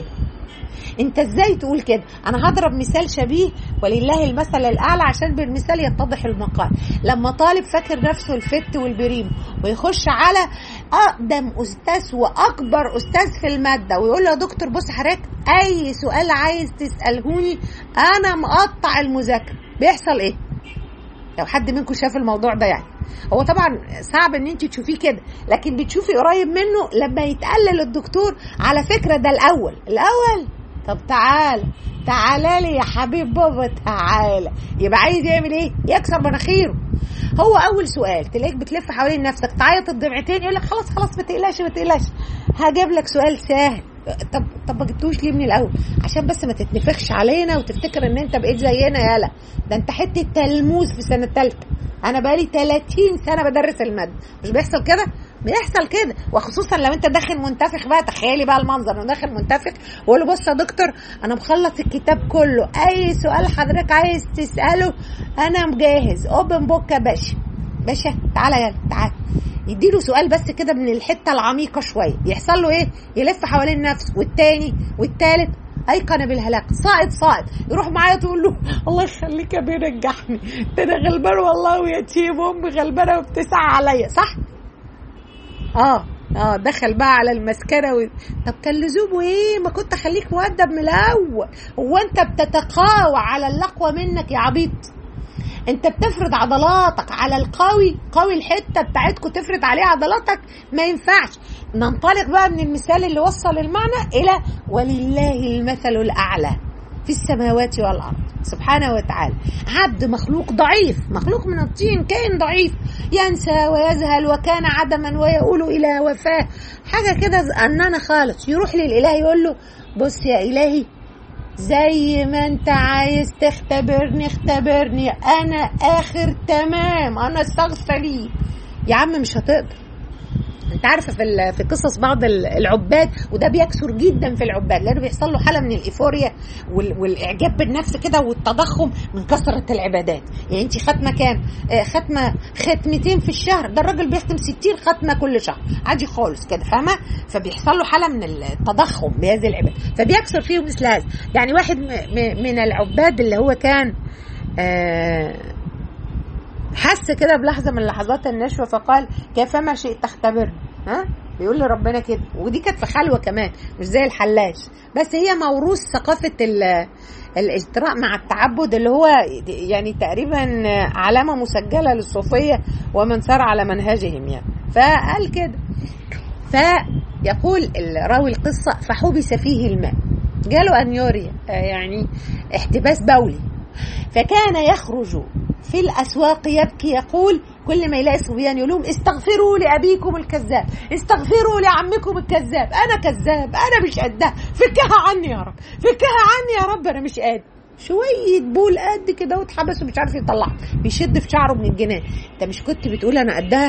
S1: انت ازاي تقول كده انا هضرب مثال شبيه ولله المثل الاعلى عشان بالمثال يتضح المقال لما طالب فاكر نفسه الفت والبريم ويخش على اقدم استاذ واكبر استاذ في الماده ويقول له يا دكتور بص حضرتك اي سؤال عايز تسالهوني انا مقطع المذاكره بيحصل ايه لو حد منكم شاف الموضوع ده يعني هو طبعا صعب ان انت تشوفيه كده لكن بتشوفي قريب منه لما يتقلل الدكتور على فكره ده الاول الاول طب تعال تعالى لي يا حبيب بابا تعالى يبقى عايز يعمل ايه يكسر مناخيره هو اول سؤال تلاقيك بتلف حوالين نفسك تعيط الدمعتين يقول لك خلاص خلاص ما تقلقش ما تقلقش هجيب لك سؤال سهل طب طب ما جبتوش ليه من الاول عشان بس ما تتنفخش علينا وتفتكر ان انت بقيت زينا يالا ده انت حته تلموذ في سنه ثالثه انا بقالي 30 سنه بدرس الماده مش بيحصل كده بيحصل كده وخصوصا لو انت داخل منتفخ بقى تخيلي بقى المنظر انه داخل منتفخ وقول له بص يا دكتور انا مخلص الكتاب كله اي سؤال حضرتك عايز تساله انا مجهز اوبن بوك يا باشا باشا تعالى يلا تعالى يديله سؤال بس كده من الحته العميقه شويه يحصل له ايه يلف حوالين نفسه والتاني والتالت ايقن بالهلاك صاعد صاعد يروح معايا تقول له الله يخليك يا بيه رجعني ده انا غلبان والله ويتيم امي غلبانه وبتسعى عليا صح؟ اه اه دخل بقى على المسكنه و... طب كان لزومه ايه ما كنت اخليك مؤدب من الاول هو انت بتتقاوى على الاقوى منك يا عبيط انت بتفرض عضلاتك على القوي قوي الحته بتاعتكم تفرض عليه عضلاتك ما ينفعش ننطلق بقى من المثال اللي وصل المعنى الى ولله المثل الاعلى في السماوات والارض سبحانه وتعالى عبد مخلوق ضعيف مخلوق من الطين كائن ضعيف ينسى ويذهل وكان عدما ويقول الى وفاه حاجه كده اننا خالص يروح للاله يقول له بص يا الهي زي ما انت عايز تختبرني اختبرني انا اخر تمام انا استغفري يا عم مش هتقدر انت عارفه في في قصص بعض العباد وده بيكثر جدا في العباد لانه بيحصل له حاله من الايفوريا والاعجاب بالنفس كده والتضخم من كثره العبادات يعني انت ختمه كام ختمه ختمتين في الشهر ده الراجل بيختم 60 ختمه كل شهر عادي خالص كده فاهمه فبيحصل له حاله من التضخم بهذه العبادات فبيكثر فيه مثل هذا يعني واحد من العباد اللي هو كان آه حس كده بلحظه من لحظات النشوه فقال كيفما شئت تختبرني ها بيقول لربنا كده ودي كانت في خلوه كمان مش زي الحلاج بس هي موروث ثقافه الاجتراء مع التعبد اللي هو يعني تقريبا علامه مسجله للصوفيه ومن سار على منهجهم يعني فقال كده فيقول راوي القصه فحبس فيه الماء جاله انيوريا يعني احتباس بولي فكان يخرج في الاسواق يبكي يقول كل ما يلاقي صبيان يقول لهم استغفروا لابيكم الكذاب استغفروا لعمكم الكذاب انا كذاب انا مش قدها فكها عني يا رب فكها عني يا رب انا مش قادر شوية بول قد كده واتحبس ومش عارف يطلعها بيشد في شعره من الجنان انت مش كنت بتقول انا قدها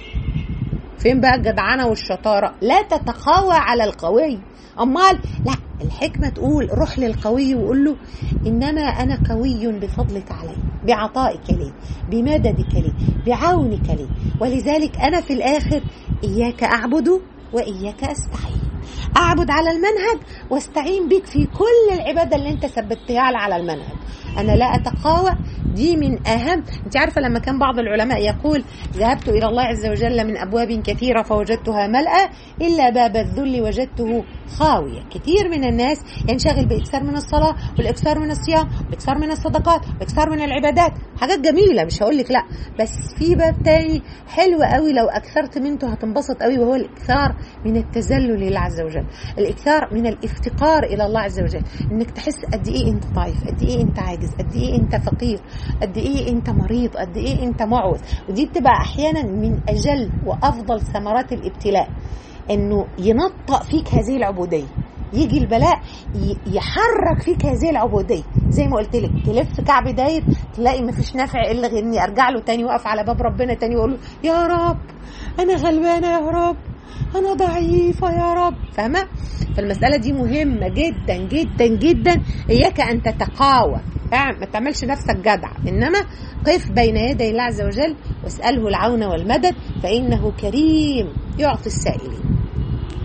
S1: فين بقى الجدعنة والشطارة لا تتقاوى على القوي أمال لا الحكمة تقول روح للقوي وقول له إنما أنا قوي بفضلك علي بعطائك لي بمددك لي بعونك لي ولذلك أنا في الآخر إياك أعبد وإياك أستعين أعبد على المنهج واستعين بك في كل العبادة اللي أنت ثبتها على المنهج أنا لا أتقاوى دي من أهم أنت عارفة لما كان بعض العلماء يقول ذهبت إلى الله عز وجل من أبواب كثيرة فوجدتها ملأى إلا باب الذل وجدته خاوية كثير من الناس ينشغل بإكثار من الصلاة والإكثار من الصيام والإكثار من الصدقات والإكثار من العبادات حاجات جميلة مش هقول لك لا بس في باب تاني حلو قوي لو أكثرت منه هتنبسط قوي وهو الإكثار من التذلل لله عز وجل الإكثار من الافتقار إلى الله عز وجل إنك تحس قد إيه أنت ضعيف قد إيه أنت عاجز قد إيه أنت فقير قد ايه انت مريض قد ايه انت معوز ودي بتبقى احيانا من اجل وافضل ثمرات الابتلاء انه ينطق فيك هذه العبوديه يجي البلاء يحرك فيك هذه العبوديه زي ما قلت لك تلف كعب داير تلاقي مفيش نافع الا غير اني ارجع له تاني واقف على باب ربنا تاني واقول له يا رب انا غلبانه يا رب انا ضعيفه يا رب فاهمه فالمساله دي مهمه جدا جدا جدا اياك ان تتقاوى ما تعملش نفسك جدع انما قف بين يدي الله عز وجل واساله العون والمدد فانه كريم يعطي السائلين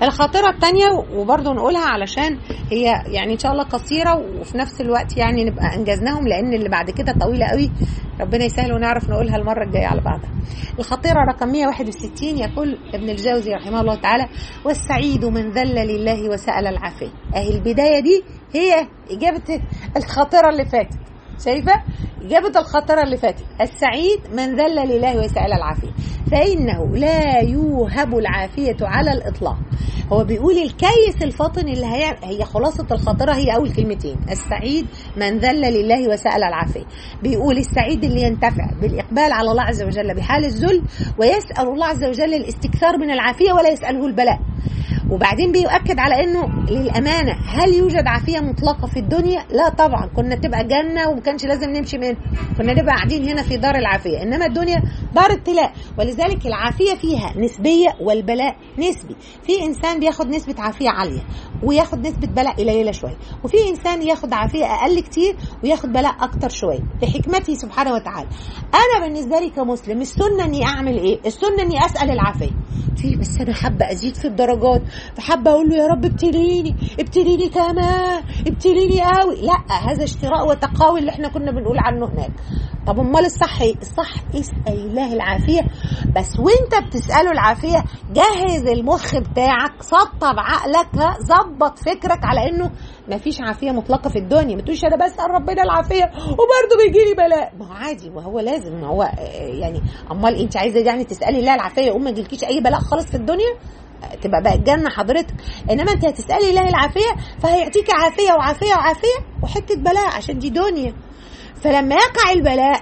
S1: الخاطره الثانيه وبرضه نقولها علشان هي يعني ان شاء الله قصيره وفي نفس الوقت يعني نبقى انجزناهم لان اللي بعد كده طويله قوي ربنا يسهل ونعرف نقولها المره الجايه على بعضها الخطيره رقم 161 يقول ابن الجوزي رحمه الله تعالى والسعيد من ذل لله وسال العافيه اهي البدايه دي هي اجابه الخاطره اللي فاتت شايفه إجابة الخطرة اللي فاتت السعيد من ذل لله وسأل العافية فإنه لا يوهب العافية على الإطلاق هو بيقول الكيس الفاطن اللي هي هي خلاصة الخطرة هي أول كلمتين السعيد من ذل لله وسأل العافية بيقول السعيد اللي ينتفع بالإقبال على الله عز وجل بحال الذل ويسأل الله عز وجل الاستكثار من العافية ولا يسأله البلاء وبعدين بيؤكد على انه للامانه هل يوجد عافيه مطلقه في الدنيا؟ لا طبعا كنا تبقى جنه وما كانش لازم نمشي منها كنا نبقى قاعدين هنا في دار العافيه انما الدنيا دار ابتلاء ولذلك العافيه فيها نسبيه والبلاء نسبي في انسان بياخد نسبه عافيه عاليه وياخد نسبه بلاء قليله شويه وفي انسان ياخد عافيه اقل كتير وياخد بلاء اكتر شويه بحكمته سبحانه وتعالى انا بالنسبه لي كمسلم السنه اني اعمل ايه السنه اني اسال العافيه في بس انا حابه ازيد في الدرجات فحابه اقول له يا رب ابتليني ابتليني كمان ابتليني قوي لا هذا اشتراء وتقاوي اللي احنا كنا بنقول عنه هناك طب امال الصح ايه الصح اسال الله العافيه بس وانت بتساله العافيه جهز المخ بتاعك سطب عقلك ظبط فكرك على انه مفيش عافيه مطلقه في الدنيا ما تقولش انا بسال ربنا العافيه وبرضه بيجي لي بلاء ما هو عادي ما هو لازم ما هو يعني امال انت عايزه يعني تسالي الله العافيه يقوم ما يجيلكيش اي بلاء خالص في الدنيا تبقى بقى الجنه حضرتك انما انت هتسالي الله العافيه فهيعطيك عافيه وعافيه وعافيه وحته بلاء عشان دي دنيا فلما يقع البلاء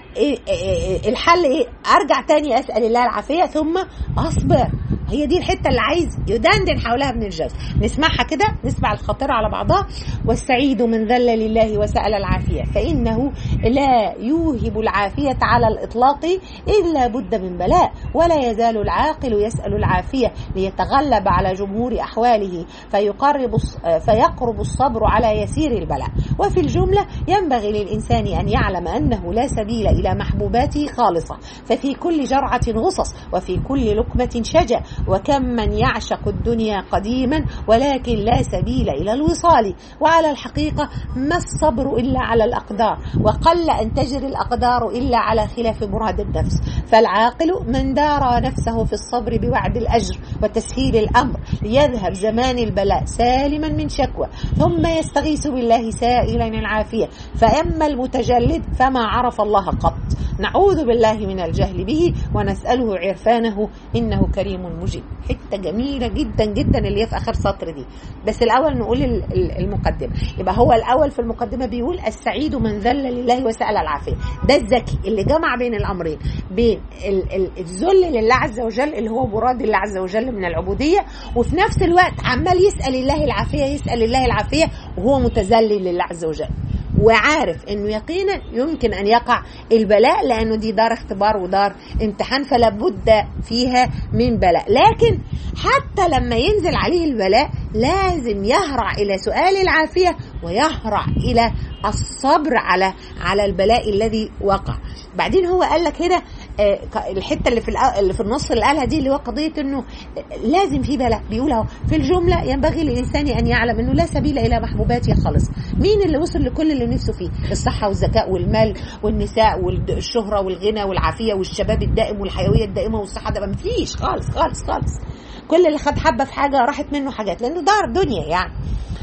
S1: الحل ايه ارجع تاني اسال الله العافيه ثم اصبر هي دي الحته اللي عايز يدندن حولها ابن الجوزي نسمعها كده نسمع الخطيره على بعضها والسعيد من ذل لله وسال العافيه فانه لا يوهب العافيه على الاطلاق الا بد من بلاء ولا يزال العاقل يسال العافيه ليتغلب على جمهور احواله فيقرب فيقرب الصبر على يسير البلاء وفي الجمله ينبغي للانسان ان يعلم انه لا سبيل الى محبوباته خالصه ففي كل جرعه غصص وفي كل لقمه شجا وكم من يعشق الدنيا قديما ولكن لا سبيل الى الوصال وعلى الحقيقه ما الصبر الا على الاقدار وقل ان تجري الاقدار الا على خلاف مراد النفس فالعاقل من دار نفسه في الصبر بوعد الاجر وتسهيل الامر ليذهب زمان البلاء سالما من شكوى ثم يستغيث بالله سائلا العافيه فاما المتجلد فما عرف الله قط نعوذ بالله من الجهل به ونساله عرفانه انه كريم مجيب حته جميله جدا جدا اللي هي في اخر سطر دي بس الاول نقول المقدمه يبقى هو الاول في المقدمه بيقول السعيد من ذل لله وسال العافيه ده الذكي اللي جمع بين الامرين بين الذل لله عز وجل اللي هو مراد الله عز وجل من العبوديه وفي نفس الوقت عمال يسال الله العافيه يسال الله العافيه وهو متذلل لله عز وجل وعارف انه يقينا يمكن ان يقع البلاء لانه دي دار اختبار ودار امتحان فلا بد فيها من بلاء لكن حتى لما ينزل عليه البلاء لازم يهرع الى سؤال العافيه ويهرع الى الصبر على على البلاء الذي وقع بعدين هو قال لك هنا الحته اللي في اللي في النص اللي قالها دي اللي هو قضيه انه لازم في بلاء بيقول اهو في الجمله ينبغي للانسان ان يعلم انه لا سبيل الى محبوباته خالص مين اللي وصل لكل اللي نفسه فيه الصحه والذكاء والمال والنساء والشهره والغنى والعافيه والشباب الدائم والحيويه الدائمه والصحه ده مفيش خالص خالص خالص كل اللي خد حبه في حاجه راحت منه حاجات لانه دار دنيا يعني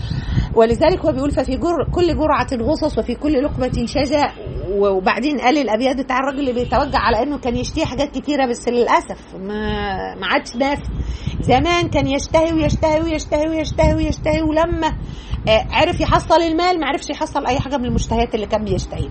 S1: ولذلك هو بيقول ففي جر كل جرعة غصص وفي كل لقمة شجا وبعدين قال الأبيات بتاع الراجل اللي بيتوجع على إنه كان يشتهي حاجات كتيرة بس للأسف ما ما عادش نافع زمان كان يشتهي ويشتهي ويشتهي ويشتهي ويشتهي ولما عرف يحصل المال ما عرفش يحصل أي حاجة من المشتهيات اللي كان بيشتهيها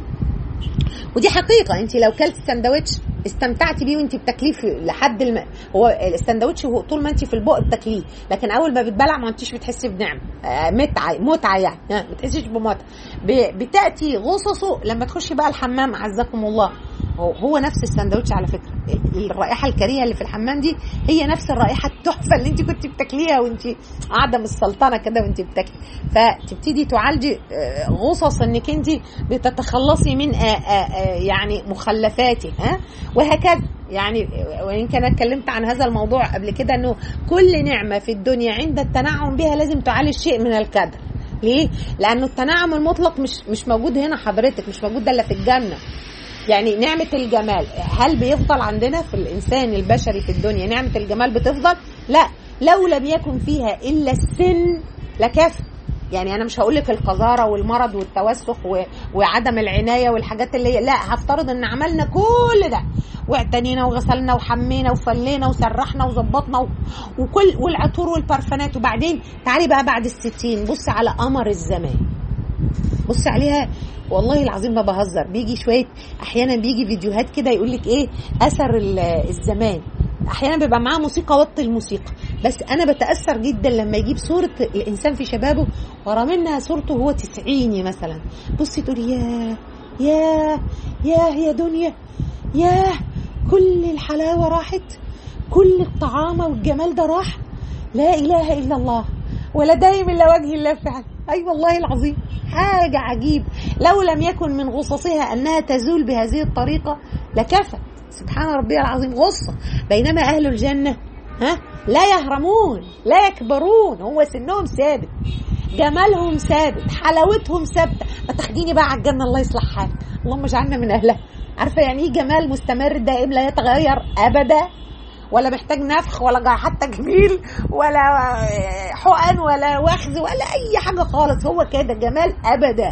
S1: ودي حقيقة أنت لو كلت سندوتش استمتعتي بيه وانت بتاكليه لحد الم... هو السندوتش هو طول ما انت في البق بتاكليه لكن اول ما بتبلع ما انتش بتحسي بنعمه آه متعه متعه يعني ما بتحسيش بمتعه ب... بتاتي غصصه لما تخشي بقى الحمام عزكم الله هو, هو نفس السندوتش على فكره الرائحه الكريهه اللي في الحمام دي هي نفس الرائحه التحفه اللي انت كنت بتاكليها وانت قاعده بالسلطنه كده وانت بتاكلي فتبتدي تعالجي غصص انك انت بتتخلصي من آآ آآ يعني مخلفاته ها وهكذا يعني وان كان اتكلمت عن هذا الموضوع قبل كده انه كل نعمه في الدنيا عند التنعم بها لازم تعالج شيء من الكدر ليه؟ لانه التنعم المطلق مش مش موجود هنا حضرتك مش موجود ده الا في الجنه يعني نعمة الجمال هل بيفضل عندنا في الإنسان البشري في الدنيا نعمة الجمال بتفضل؟ لا لو لم يكن فيها إلا السن لكفى يعني انا مش هقول لك القذاره والمرض والتوسخ و... وعدم العنايه والحاجات اللي هي لا هفترض ان عملنا كل ده واعتنينا وغسلنا وحمينا وفلينا وسرحنا وظبطنا و... وكل والعطور والبرفانات وبعدين تعالي بقى بعد الستين بص على قمر الزمان بص عليها والله العظيم ما بهزر بيجي شويه احيانا بيجي فيديوهات كده يقول لك ايه اثر الزمان احيانا بيبقى معاه موسيقى وط الموسيقى بس انا بتاثر جدا لما يجيب صوره الانسان في شبابه ورا منها صورته هو تسعيني مثلا بصي تقول يا يا يا يا دنيا يا كل الحلاوه راحت كل الطعامه والجمال ده راح لا اله الا الله ولا دايم الا وجه الله فعلا اي أيوة والله العظيم حاجه عجيب لو لم يكن من غصصها انها تزول بهذه الطريقه لكفى سبحان ربي العظيم غصة بينما أهل الجنة ها لا يهرمون لا يكبرون هو سنهم ثابت جمالهم ثابت حلاوتهم ثابتة ما تاخديني بقى على الجنة الله يصلح حالك اللهم اجعلنا من أهلها عارفة يعني ايه جمال مستمر دائم لا يتغير أبدا ولا محتاج نفخ ولا حتى جميل ولا حقن ولا وخز ولا أي حاجة خالص هو كده جمال أبدا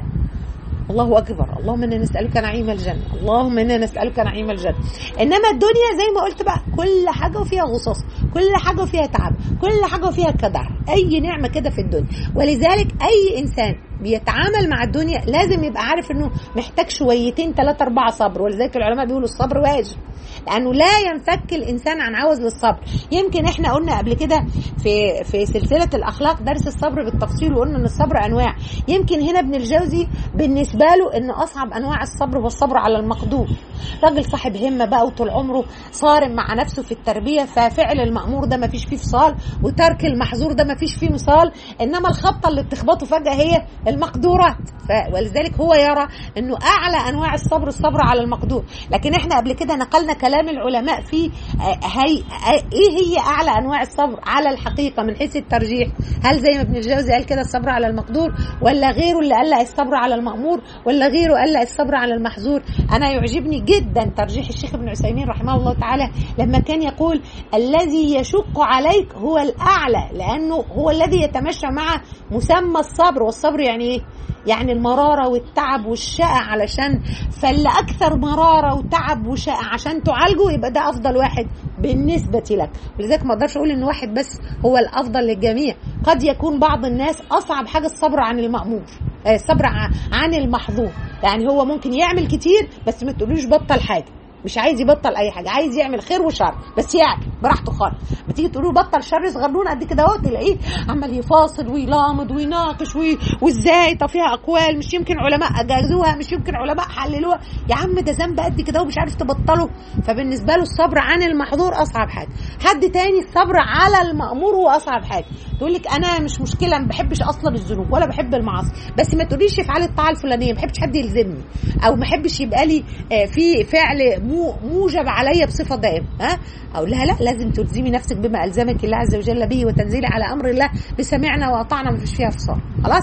S1: الله اكبر اللهم انا نسالك نعيم الجنه اللهم انا نسالك نعيم الجنه انما الدنيا زي ما قلت بقى كل حاجه وفيها غصص كل حاجه وفيها تعب كل حاجه وفيها كدر اي نعمه كده في الدنيا ولذلك اي انسان بيتعامل مع الدنيا لازم يبقى عارف انه محتاج شويتين ثلاثة أربعة صبر ولذلك العلماء بيقولوا الصبر واجب لأنه لا ينفك الإنسان عن عوز للصبر يمكن إحنا قلنا قبل كده في في سلسلة الأخلاق درس الصبر بالتفصيل وقلنا إن الصبر أنواع يمكن هنا ابن الجوزي بالنسبة له إن أصعب أنواع الصبر هو الصبر على المقدور راجل صاحب همة بقى وطول عمره صارم مع نفسه في التربية ففعل المأمور ده ما فيش فيه فصال وترك المحظور ده ما فيش فيه مثال إنما الخبطة اللي بتخبطه فجأة هي المقدورات ولذلك هو يرى انه اعلى انواع الصبر الصبر على المقدور لكن احنا قبل كده نقلنا كلام العلماء في هي ايه هي اعلى انواع الصبر على الحقيقه من حيث الترجيح هل زي ما ابن الجوزي قال كده الصبر على المقدور ولا غيره اللي قال الصبر على المامور ولا غيره قال الصبر على المحظور انا يعجبني جدا ترجيح الشيخ ابن عثيمين رحمه الله تعالى لما كان يقول الذي يشق عليك هو الاعلى لانه هو الذي يتمشى مع مسمى الصبر والصبر يعني ايه يعني المرارة والتعب والشقة علشان فاللي أكثر مرارة وتعب وشقة عشان تعالجه يبقى ده أفضل واحد بالنسبة لك ولذلك ما أقدرش أقول إن واحد بس هو الأفضل للجميع قد يكون بعض الناس أصعب حاجة الصبر عن المأمور الصبر عن المحظور يعني هو ممكن يعمل كتير بس ما تقولوش بطل حاجة مش عايز يبطل اي حاجه عايز يعمل خير وشر بس يعني براحته خالص بتيجي تقولوا بطل شر صغنون قد كده اهو تلاقيه عمال يفاصل ويلامض ويناقش وي... وازاي طب فيها اقوال مش يمكن علماء اجازوها مش يمكن علماء حللوها يا عم ده ذنب قد كده ومش عارف تبطله فبالنسبه له الصبر عن المحظور اصعب حاجه حد تاني الصبر على المامور هو اصعب حاجه تقول لك انا مش مشكله ما بحبش اصلا الذنوب ولا بحب المعاصي بس ما تقوليش افعلي الطاعه الفلانيه ما بحبش حد يلزمني او ما بحبش يبقى لي في فعل موجب عليا بصفه دائمه ها اقول لها لا لازم تلزمي نفسك بما الزمك الله عز وجل به وتنزلي على امر الله بسمعنا واطعنا ما فيش فيها فصال خلاص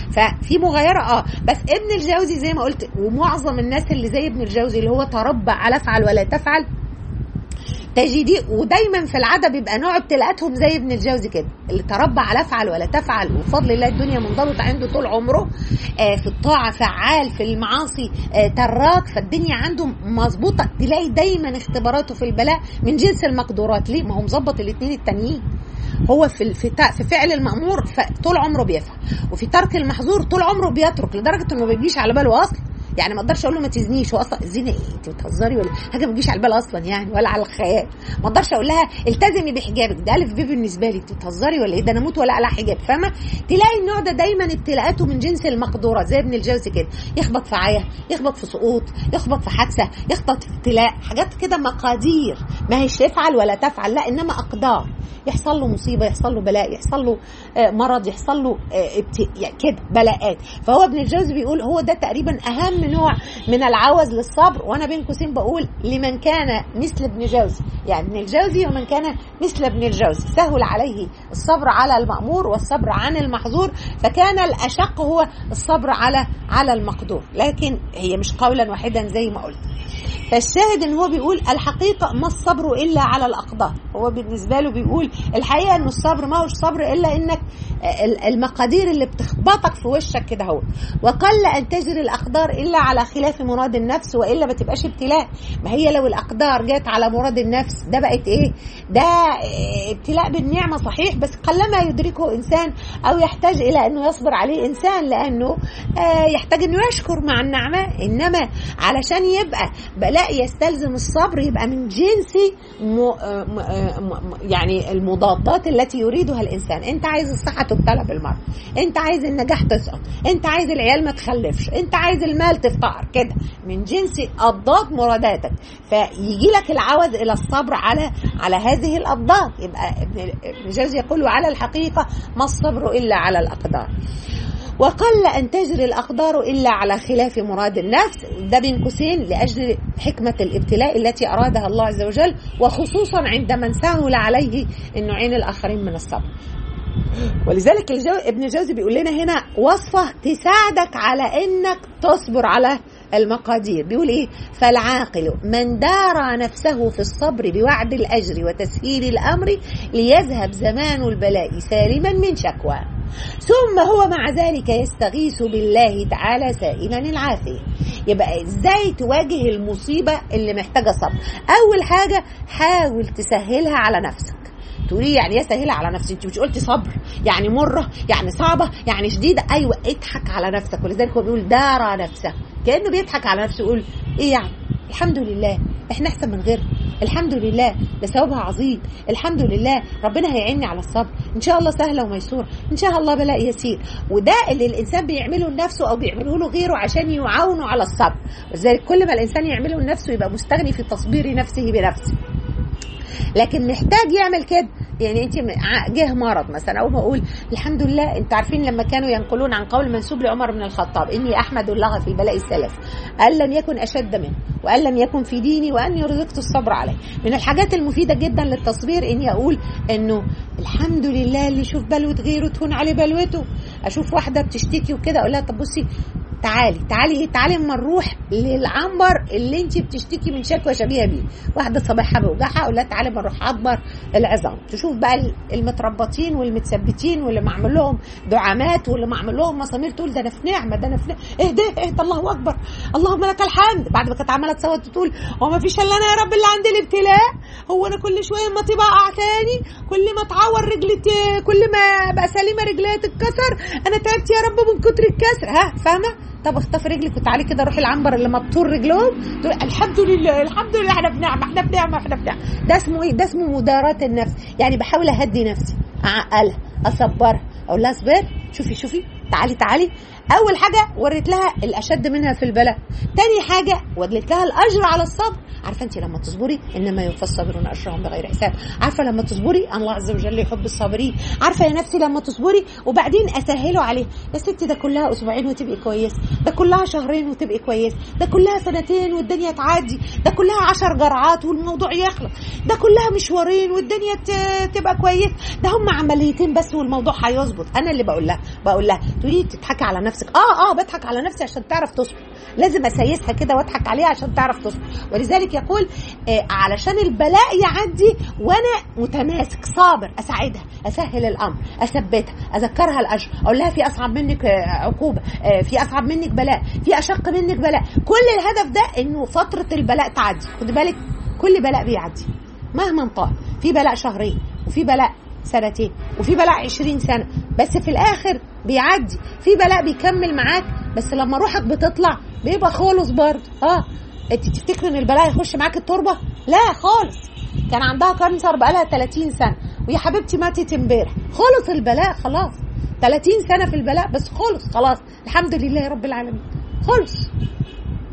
S1: ففي مغايره اه بس ابن الجوزي زي ما قلت ومعظم الناس اللي زي ابن الجوزي اللي هو تربى على افعل ولا تفعل تجدي ودايما في العاده بيبقى نوع ابتلاءاتهم زي ابن الجوزي كده اللي تربى على افعل ولا تفعل وبفضل الله الدنيا منضبطه عنده طول عمره آه في الطاعه فعال في المعاصي آه تراك فالدنيا عنده مظبوطه تلاقي دايما اختباراته في البلاء من جنس المقدورات ليه ما هو مظبط الاثنين التانيين هو في في في فعل المامور طول عمره بيفعل وفي ترك المحظور طول عمره بيترك لدرجه انه ما بيجيش على باله اصلا يعني ما اقدرش اقول له ما تزنيش هو اصلا الزنا ايه انت بتهزري ولا حاجه ما تجيش على البال اصلا يعني ولا على الخيال ما اقدرش اقول لها التزمي بحجابك ده الف ب بالنسبه لي انت بتهزري ولا ايه ده انا اموت ولا على حجاب فاهمه تلاقي النوع ده دايما ابتلاءاته من جنس المقدورات زي ابن الجوزي كده يخبط في عيا يخبط في سقوط يخبط في حادثه يخبط في ابتلاء حاجات كده مقادير ما هيش يفعل ولا تفعل لا انما اقدار يحصل له مصيبه يحصل له بلاء يحصل له مرض يحصل له يعني كده بلاءات فهو ابن الجوزي بيقول هو ده تقريبا اهم كل نوع من العوز للصبر وانا بين قوسين بقول لمن كان مثل ابن جوزي يعني ابن الجوزي ومن كان مثل ابن الجوزي سهل عليه الصبر على المأمور والصبر عن المحظور فكان الأشق هو الصبر على على المقدور لكن هي مش قولا واحدا زي ما قلت فالشاهد ان هو بيقول الحقيقه ما الصبر الا على الاقدار هو بالنسبه له بيقول الحقيقه ان الصبر ما هوش صبر الا انك المقادير اللي بتخبطك في وشك كده هو وقل ان تجري الاقدار الا على خلاف مراد النفس والا ما تبقاش ابتلاء ما هي لو الاقدار جت على مراد النفس ده بقت ايه ده ابتلاء بالنعمه صحيح بس قلما يدركه انسان او يحتاج الى انه يصبر عليه انسان لانه يحتاج انه يشكر مع النعمه انما علشان يبقى بلاء يستلزم الصبر يبقى من جنس م... م... يعني المضادات التي يريدها الانسان انت عايز الصحه تبتلى بالمرض انت عايز النجاح تسقط انت عايز العيال ما تخلفش انت عايز المال تفتقر كده من جنس اضداد مراداتك فيجي لك العوز الى الصبر على على هذه الاضداد يبقى ابن جوزي يقول على الحقيقه ما الصبر الا على الاقدار وقل أن تجري الأقدار إلا على خلاف مراد النفس ده بين قوسين لأجل حكمة الابتلاء التي أرادها الله عز وجل وخصوصا عند من سهل عليه النوعين الآخرين من الصبر ولذلك الجو... ابن جوزي بيقول لنا هنا وصفة تساعدك على انك تصبر على المقادير بيقول ايه فالعاقل من دار نفسه في الصبر بوعد الاجر وتسهيل الامر ليذهب زمان البلاء سالما من شكوى ثم هو مع ذلك يستغيث بالله تعالى سائلا العافيه يبقى ازاي تواجه المصيبه اللي محتاجه صبر اول حاجه حاول تسهلها على نفسك تقولي يعني ايه سهله على نفسي انت مش قلتي صبر يعني مره يعني صعبه يعني شديده ايوه اضحك على نفسك ولذلك هو بيقول دار نفسه كانه بيضحك على نفسه يقول ايه يعني الحمد لله احنا احسن من غيرنا الحمد لله ده ثوابها عظيم الحمد لله ربنا هيعيني على الصبر ان شاء الله سهله وميسوره ان شاء الله بلاء يسير وده اللي الانسان بيعمله لنفسه او بيعمله له غيره عشان يعاونه على الصبر ولذلك كل ما الانسان يعمله لنفسه يبقى مستغني في تصبير نفسه بنفسه لكن محتاج يعمل كده يعني انت جه مرض مثلا او ما اقول الحمد لله انت عارفين لما كانوا ينقلون عن قول منسوب لعمر بن الخطاب اني احمد الله في بلاء السلف ان لم يكن اشد منه وان لم يكن في ديني واني رزقت الصبر عليه من الحاجات المفيده جدا للتصبير اني اقول انه الحمد لله اللي يشوف بلوه غيره تهون عليه بلوته اشوف واحده بتشتكي وكده اقول لها طب بصي تعالي تعالي ايه تعالي اما نروح للعنبر اللي انت بتشتكي من شكوى شبيهه بيه واحده صباحها بوجعها اقول لها تعالي اما نروح عنبر العظام تشوف بقى المتربطين والمتثبتين واللي معمول لهم دعامات واللي معمول لهم مسامير تقول ده انا في نعمه ده انا في نعمه اهدى اهدى الله اكبر اللهم لك الحمد بعد ما كانت عماله تصوت تقول هو ما فيش الا انا يا رب اللي عندي الابتلاء هو انا كل شويه ما تبقع تاني كل ما اتعور رجلي كل ما ابقى سليمه رجليا تتكسر انا تعبت يا رب من كتر الكسر ها فاهمه طب اخطفي رجلك وتعالي كده روحي العنبر اللي مبطور رجلهم تقول الحمد لله الحمد لله احنا بنعمه احنا بنعمه احنا بنعمه ده اسمه ايه؟ ده اسمه مداراة النفس يعني بحاول اهدي نفسي اعقلها اصبرها اقول لها اصبر شوفي شوفي تعالي تعالي اول حاجه وريت لها الاشد منها في البلاء تاني حاجه وريت لها الاجر على الصبر عارفه انت لما تصبري انما يوفى الصابرون اجرهم بغير حساب عارفه لما تصبري الله عز وجل يحب الصابرين عارفه يا نفسي لما تصبري وبعدين اسهله عليه يا ستي ده كلها اسبوعين وتبقي كويس ده كلها شهرين وتبقي كويس ده كلها سنتين والدنيا تعدي ده كلها عشر جرعات والموضوع يخلص ده كلها مشوارين والدنيا تبقى كويس ده هم عمليتين بس والموضوع هيظبط انا اللي بقول لها بقول لها تقولي تضحكي على نفسك اه اه بضحك على نفسي عشان تعرف تصبر لازم اسيسها كده واضحك عليها عشان تعرف تصبر ولذلك يقول آه علشان البلاء يعدي وانا متماسك صابر اساعدها اسهل الامر اثبتها اذكرها الاجر اقول لها في اصعب منك آه عقوبه آه في اصعب منك بلاء في اشق منك بلاء كل الهدف ده انه فتره البلاء تعدي خد بالك كل بلاء بيعدي مهما طال في بلاء شهرين وفي بلاء سنتين وفي بلاء عشرين سنة بس في الآخر بيعدي في بلاء بيكمل معاك بس لما روحك بتطلع بيبقى خالص برضه اه انت تفتكر ان البلاء يخش معاك التربة لا خالص كان عندها كانسر بقالها 30 سنة ويا حبيبتي ماتت امبارح خلص البلاء خلاص 30 سنة في البلاء بس خلص خلاص الحمد لله رب العالمين خلص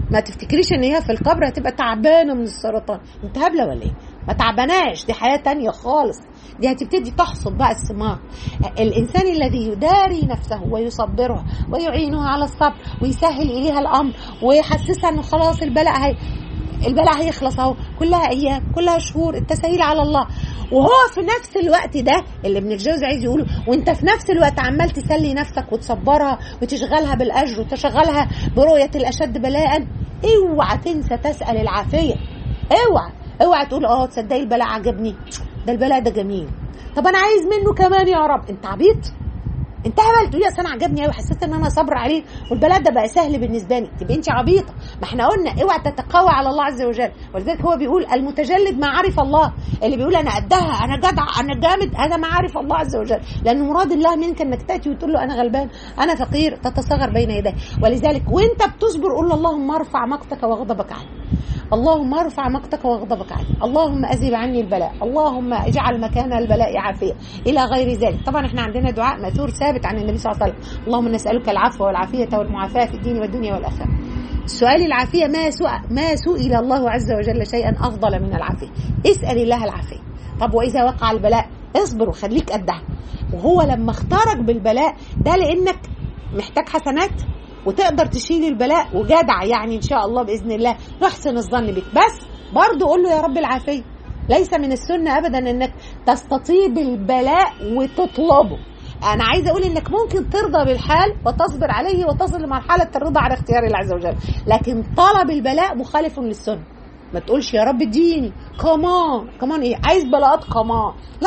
S1: ما تفتكريش ان هي في القبر هتبقى تعبانه من السرطان انت هبله ولا ايه ما تعبناش دي حياه تانية خالص دي هتبتدي تحصد بقى الثمار الانسان الذي يداري نفسه ويصبرها ويعينها على الصبر ويسهل اليها الامر ويحسسها انه خلاص البلاء هي البلاء هيخلص اهو كلها ايام كلها شهور التسهيل على الله وهو في نفس الوقت ده اللي ابن الجوزي عايز يقوله وانت في نفس الوقت عمال تسلي نفسك وتصبرها وتشغلها بالاجر وتشغلها برؤيه الاشد بلاء اوعى تنسى تسال العافيه اوعى اوعى تقول اه تصدقي البلاء عجبني ده البلاء ده جميل طب انا عايز منه كمان يا رب انت عبيط انت هبل تقولي اصل انا عجبني قوي حسيت ان انا صبر عليه والبلاء ده بقى سهل بالنسبه لي تبقى انت عبيطه ما احنا قلنا اوعى تتقوى على الله عز وجل ولذلك هو بيقول المتجلد ما عرف الله اللي بيقول انا قدها انا جدع انا جامد هذا ما عرف الله عز وجل لان مراد الله منك انك تاتي وتقول له انا غلبان انا فقير تتصغر بين يديه ولذلك وانت بتصبر قول له اللهم ارفع مقتك وغضبك عني اللهم ارفع مقتك وغضبك عني اللهم اذهب عني البلاء اللهم اجعل مكان البلاء عافيه الى غير ذلك طبعا احنا عندنا دعاء ماثور ثابت عن النبي صلى الله عليه وسلم اللهم نسالك العفو والعافيه والمعافاه في الدين والدنيا والاخره سؤال العافيه ما سئل ما سئل الله عز وجل شيئا افضل من العافيه اسال الله العافيه طب واذا وقع البلاء اصبر وخليك قدها وهو لما اختارك بالبلاء ده لانك محتاج حسنات وتقدر تشيل البلاء وجدع يعني ان شاء الله باذن الله نحسن الظن بك بس برضه قول له يا رب العافيه ليس من السنه ابدا انك تستطيب البلاء وتطلبه انا عايزه اقول انك ممكن ترضى بالحال وتصبر عليه وتصل لمرحله الرضا على اختيار الله عز وجل لكن طلب البلاء مخالف للسنه ما تقولش يا رب اديني كمان كمان ايه عايز بلاءات كمان لا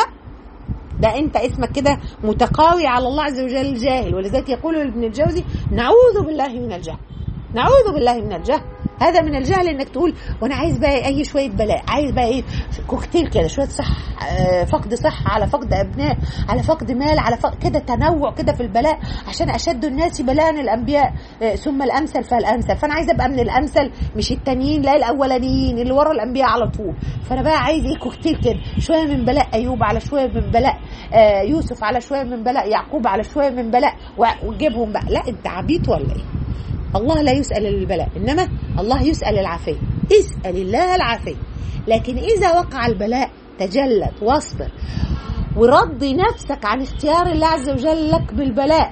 S1: ده انت اسمك كده متقاوي على الله عز وجل جاهل ولذلك يقول ابن الجوزي نعوذ بالله من الجهل نعوذ بالله من الجهل هذا من الجهل انك تقول وانا عايز بقى اي شويه بلاء عايز بقى ايه كوكتيل كده شويه صح فقد صحه على فقد ابناء على فقد مال على فقد كده تنوع كده في البلاء عشان اشد الناس بلاء الانبياء ثم الامثل فالامثل فانا عايز ابقى من الامثل مش التانيين لا الاولانيين اللي ورا الانبياء على طول فانا بقى عايز ايه كوكتيل كده شويه من بلاء ايوب على شويه من بلاء يوسف على شويه من بلاء يعقوب على شويه من بلاء وتجيبهم بقى لا انت عبيط ولا ايه الله لا يسأل البلاء إنما الله يسأل العافية اسأل الله العافية لكن إذا وقع البلاء تجلد واصبر ورضي نفسك عن اختيار الله عز وجل لك بالبلاء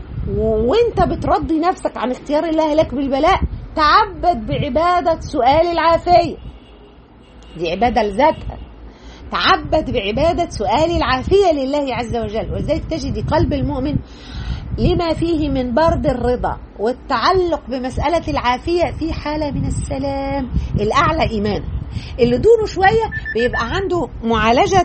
S1: وانت بترضي نفسك عن اختيار الله لك بالبلاء تعبد بعبادة سؤال العافية دي عبادة لذاتها تعبد بعبادة سؤال العافية لله عز وجل ولذلك تجد قلب المؤمن لما فيه من برد الرضا والتعلق بمسألة العافية في حالة من السلام الأعلى إيمانا اللي دونه شوية بيبقى عنده معالجة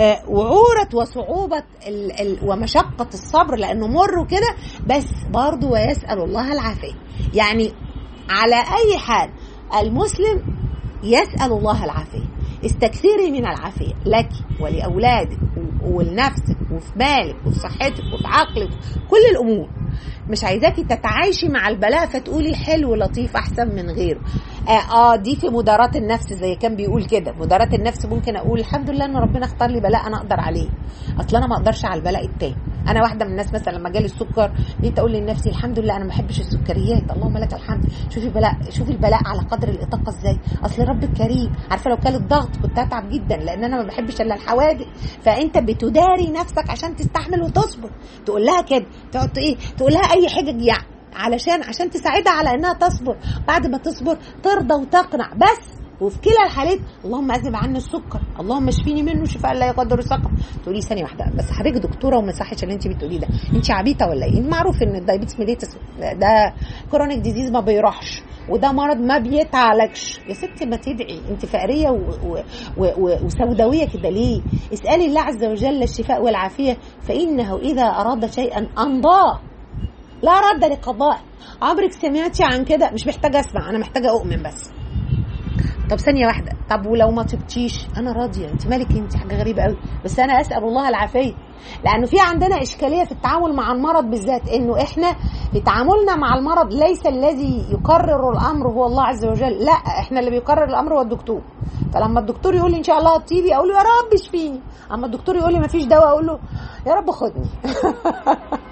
S1: وعورة وصعوبة ال ال ومشقة الصبر لأنه مر كده بس برضه ويسأل الله العافية يعني على أي حال المسلم يسأل الله العافية استكثري من العافية لك ولأولادك ولنفسك وفي مالك وفي صحتك وفي عقلك كل الأمور مش عايزاكي تتعايشي مع البلاء فتقولي حلو لطيف أحسن من غيره آه, اه دي في مداراة النفس زي كان بيقول كده مداراة النفس ممكن أقول الحمد لله إن ربنا اختار لي بلاء أنا أقدر عليه أصل أنا ما أقدرش على البلاء التاني انا واحده من الناس مثلا لما جالي السكر جيت اقول لنفسي الحمد لله انا ما بحبش السكريات اللهم لك الحمد شوفي بلاء شوفي البلاء على قدر الاطاقه ازاي اصل رب كريم عارفه لو كان الضغط كنت هتعب جدا لان انا ما بحبش الا الحوادث فانت بتداري نفسك عشان تستحمل وتصبر تقول لها كده تقعد ايه تقول لها اي حجج يعني علشان عشان تساعدها على انها تصبر بعد ما تصبر ترضى وتقنع بس وفي كلا الحالات اللهم اذهب عني السكر اللهم اشفيني منه شفاء لا يقدر سقم تقولي ثانيه واحده بس حضرتك دكتوره وما صحش اللي انت بتقوليه ده انت عبيطه ولا ايه معروف ان الدايبيتس ميليتس ده كرونيك ديزيز ما بيروحش وده مرض ما بيتعالجش يا ستي ما تدعي انت فقريه و... و... و... وسوداويه كده ليه اسالي الله عز وجل الشفاء والعافيه فانه اذا اراد شيئا امضاه لا رد لقضاء عمرك سمعتي عن كده مش محتاجه اسمع انا محتاجه اؤمن بس طب ثانيه واحده طب ولو ما طبتيش انا راضيه انت مالك انت حاجه غريبه قوي بس انا اسال الله العافيه لانه في عندنا اشكاليه في التعامل مع المرض بالذات انه احنا في تعاملنا مع المرض ليس الذي يقرر الامر هو الله عز وجل لا احنا اللي بيقرر الامر هو الدكتور فلما الدكتور يقول لي ان شاء الله هتطيبي اقول له يا رب اشفيني اما الدكتور يقول لي ما فيش دواء اقول له يا رب خدني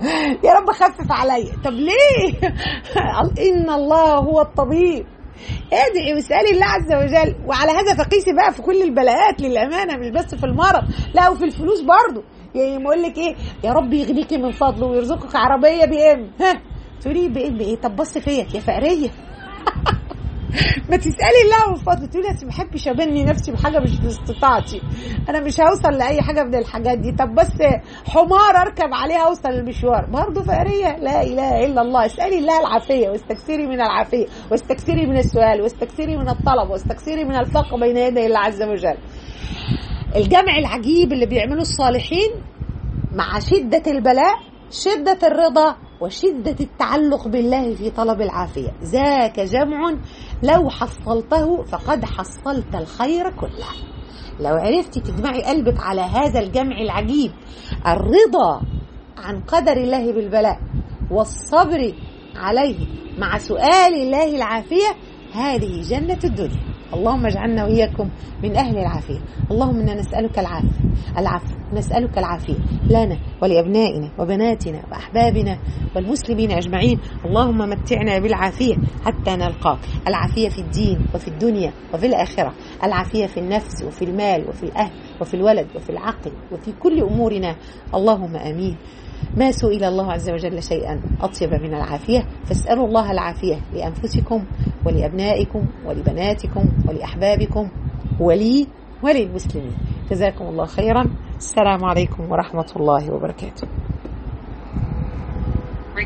S1: يا رب خفف عليا طب ليه ان الله هو الطبيب ادعي واسالي الله عز وجل وعلى هذا فقيسي بقى في كل البلاءات للامانه مش بس في المرض لا وفي الفلوس برضه يعني بقول لك ايه يا رب يغنيكي من فضله ويرزقك عربيه بي ام ها تقولي بي ام ايه طب بص فيك يا فقريه ما تسالي الله من فضله تقولي انا ما بحبش ابني نفسي بحاجه مش باستطاعتي انا مش هوصل لاي حاجه من الحاجات دي طب بس حمار اركب عليها اوصل المشوار برضه فقريه لا اله الا الله اسالي الله العافيه واستكثري من العافيه واستكثري من السؤال واستكثري من الطلب واستكثري من الفقر بين يدي الله عز وجل الجمع العجيب اللي بيعمله الصالحين مع شده البلاء شده الرضا وشدة التعلق بالله في طلب العافية ذاك جمع لو حصلته فقد حصلت الخير كله لو عرفتي تجمعي قلبك على هذا الجمع العجيب الرضا عن قدر الله بالبلاء والصبر عليه مع سؤال الله العافية هذه جنة الدنيا اللهم اجعلنا واياكم من اهل العافيه اللهم انا نسالك العافيه العفو نسالك العافيه لنا ولابنائنا وبناتنا واحبابنا والمسلمين اجمعين اللهم متعنا بالعافيه حتى نلقاك العافيه في الدين وفي الدنيا وفي الاخره العافيه في النفس وفي المال وفي الاهل وفي الولد وفي العقل وفي كل امورنا اللهم امين ما سئل الله عز وجل شيئا أطيب من العافية فاسألوا الله العافية لأنفسكم ولأبنائكم ولبناتكم ولأحبابكم ولي وللمسلمين جزاكم الله خيرا السلام عليكم ورحمة الله وبركاته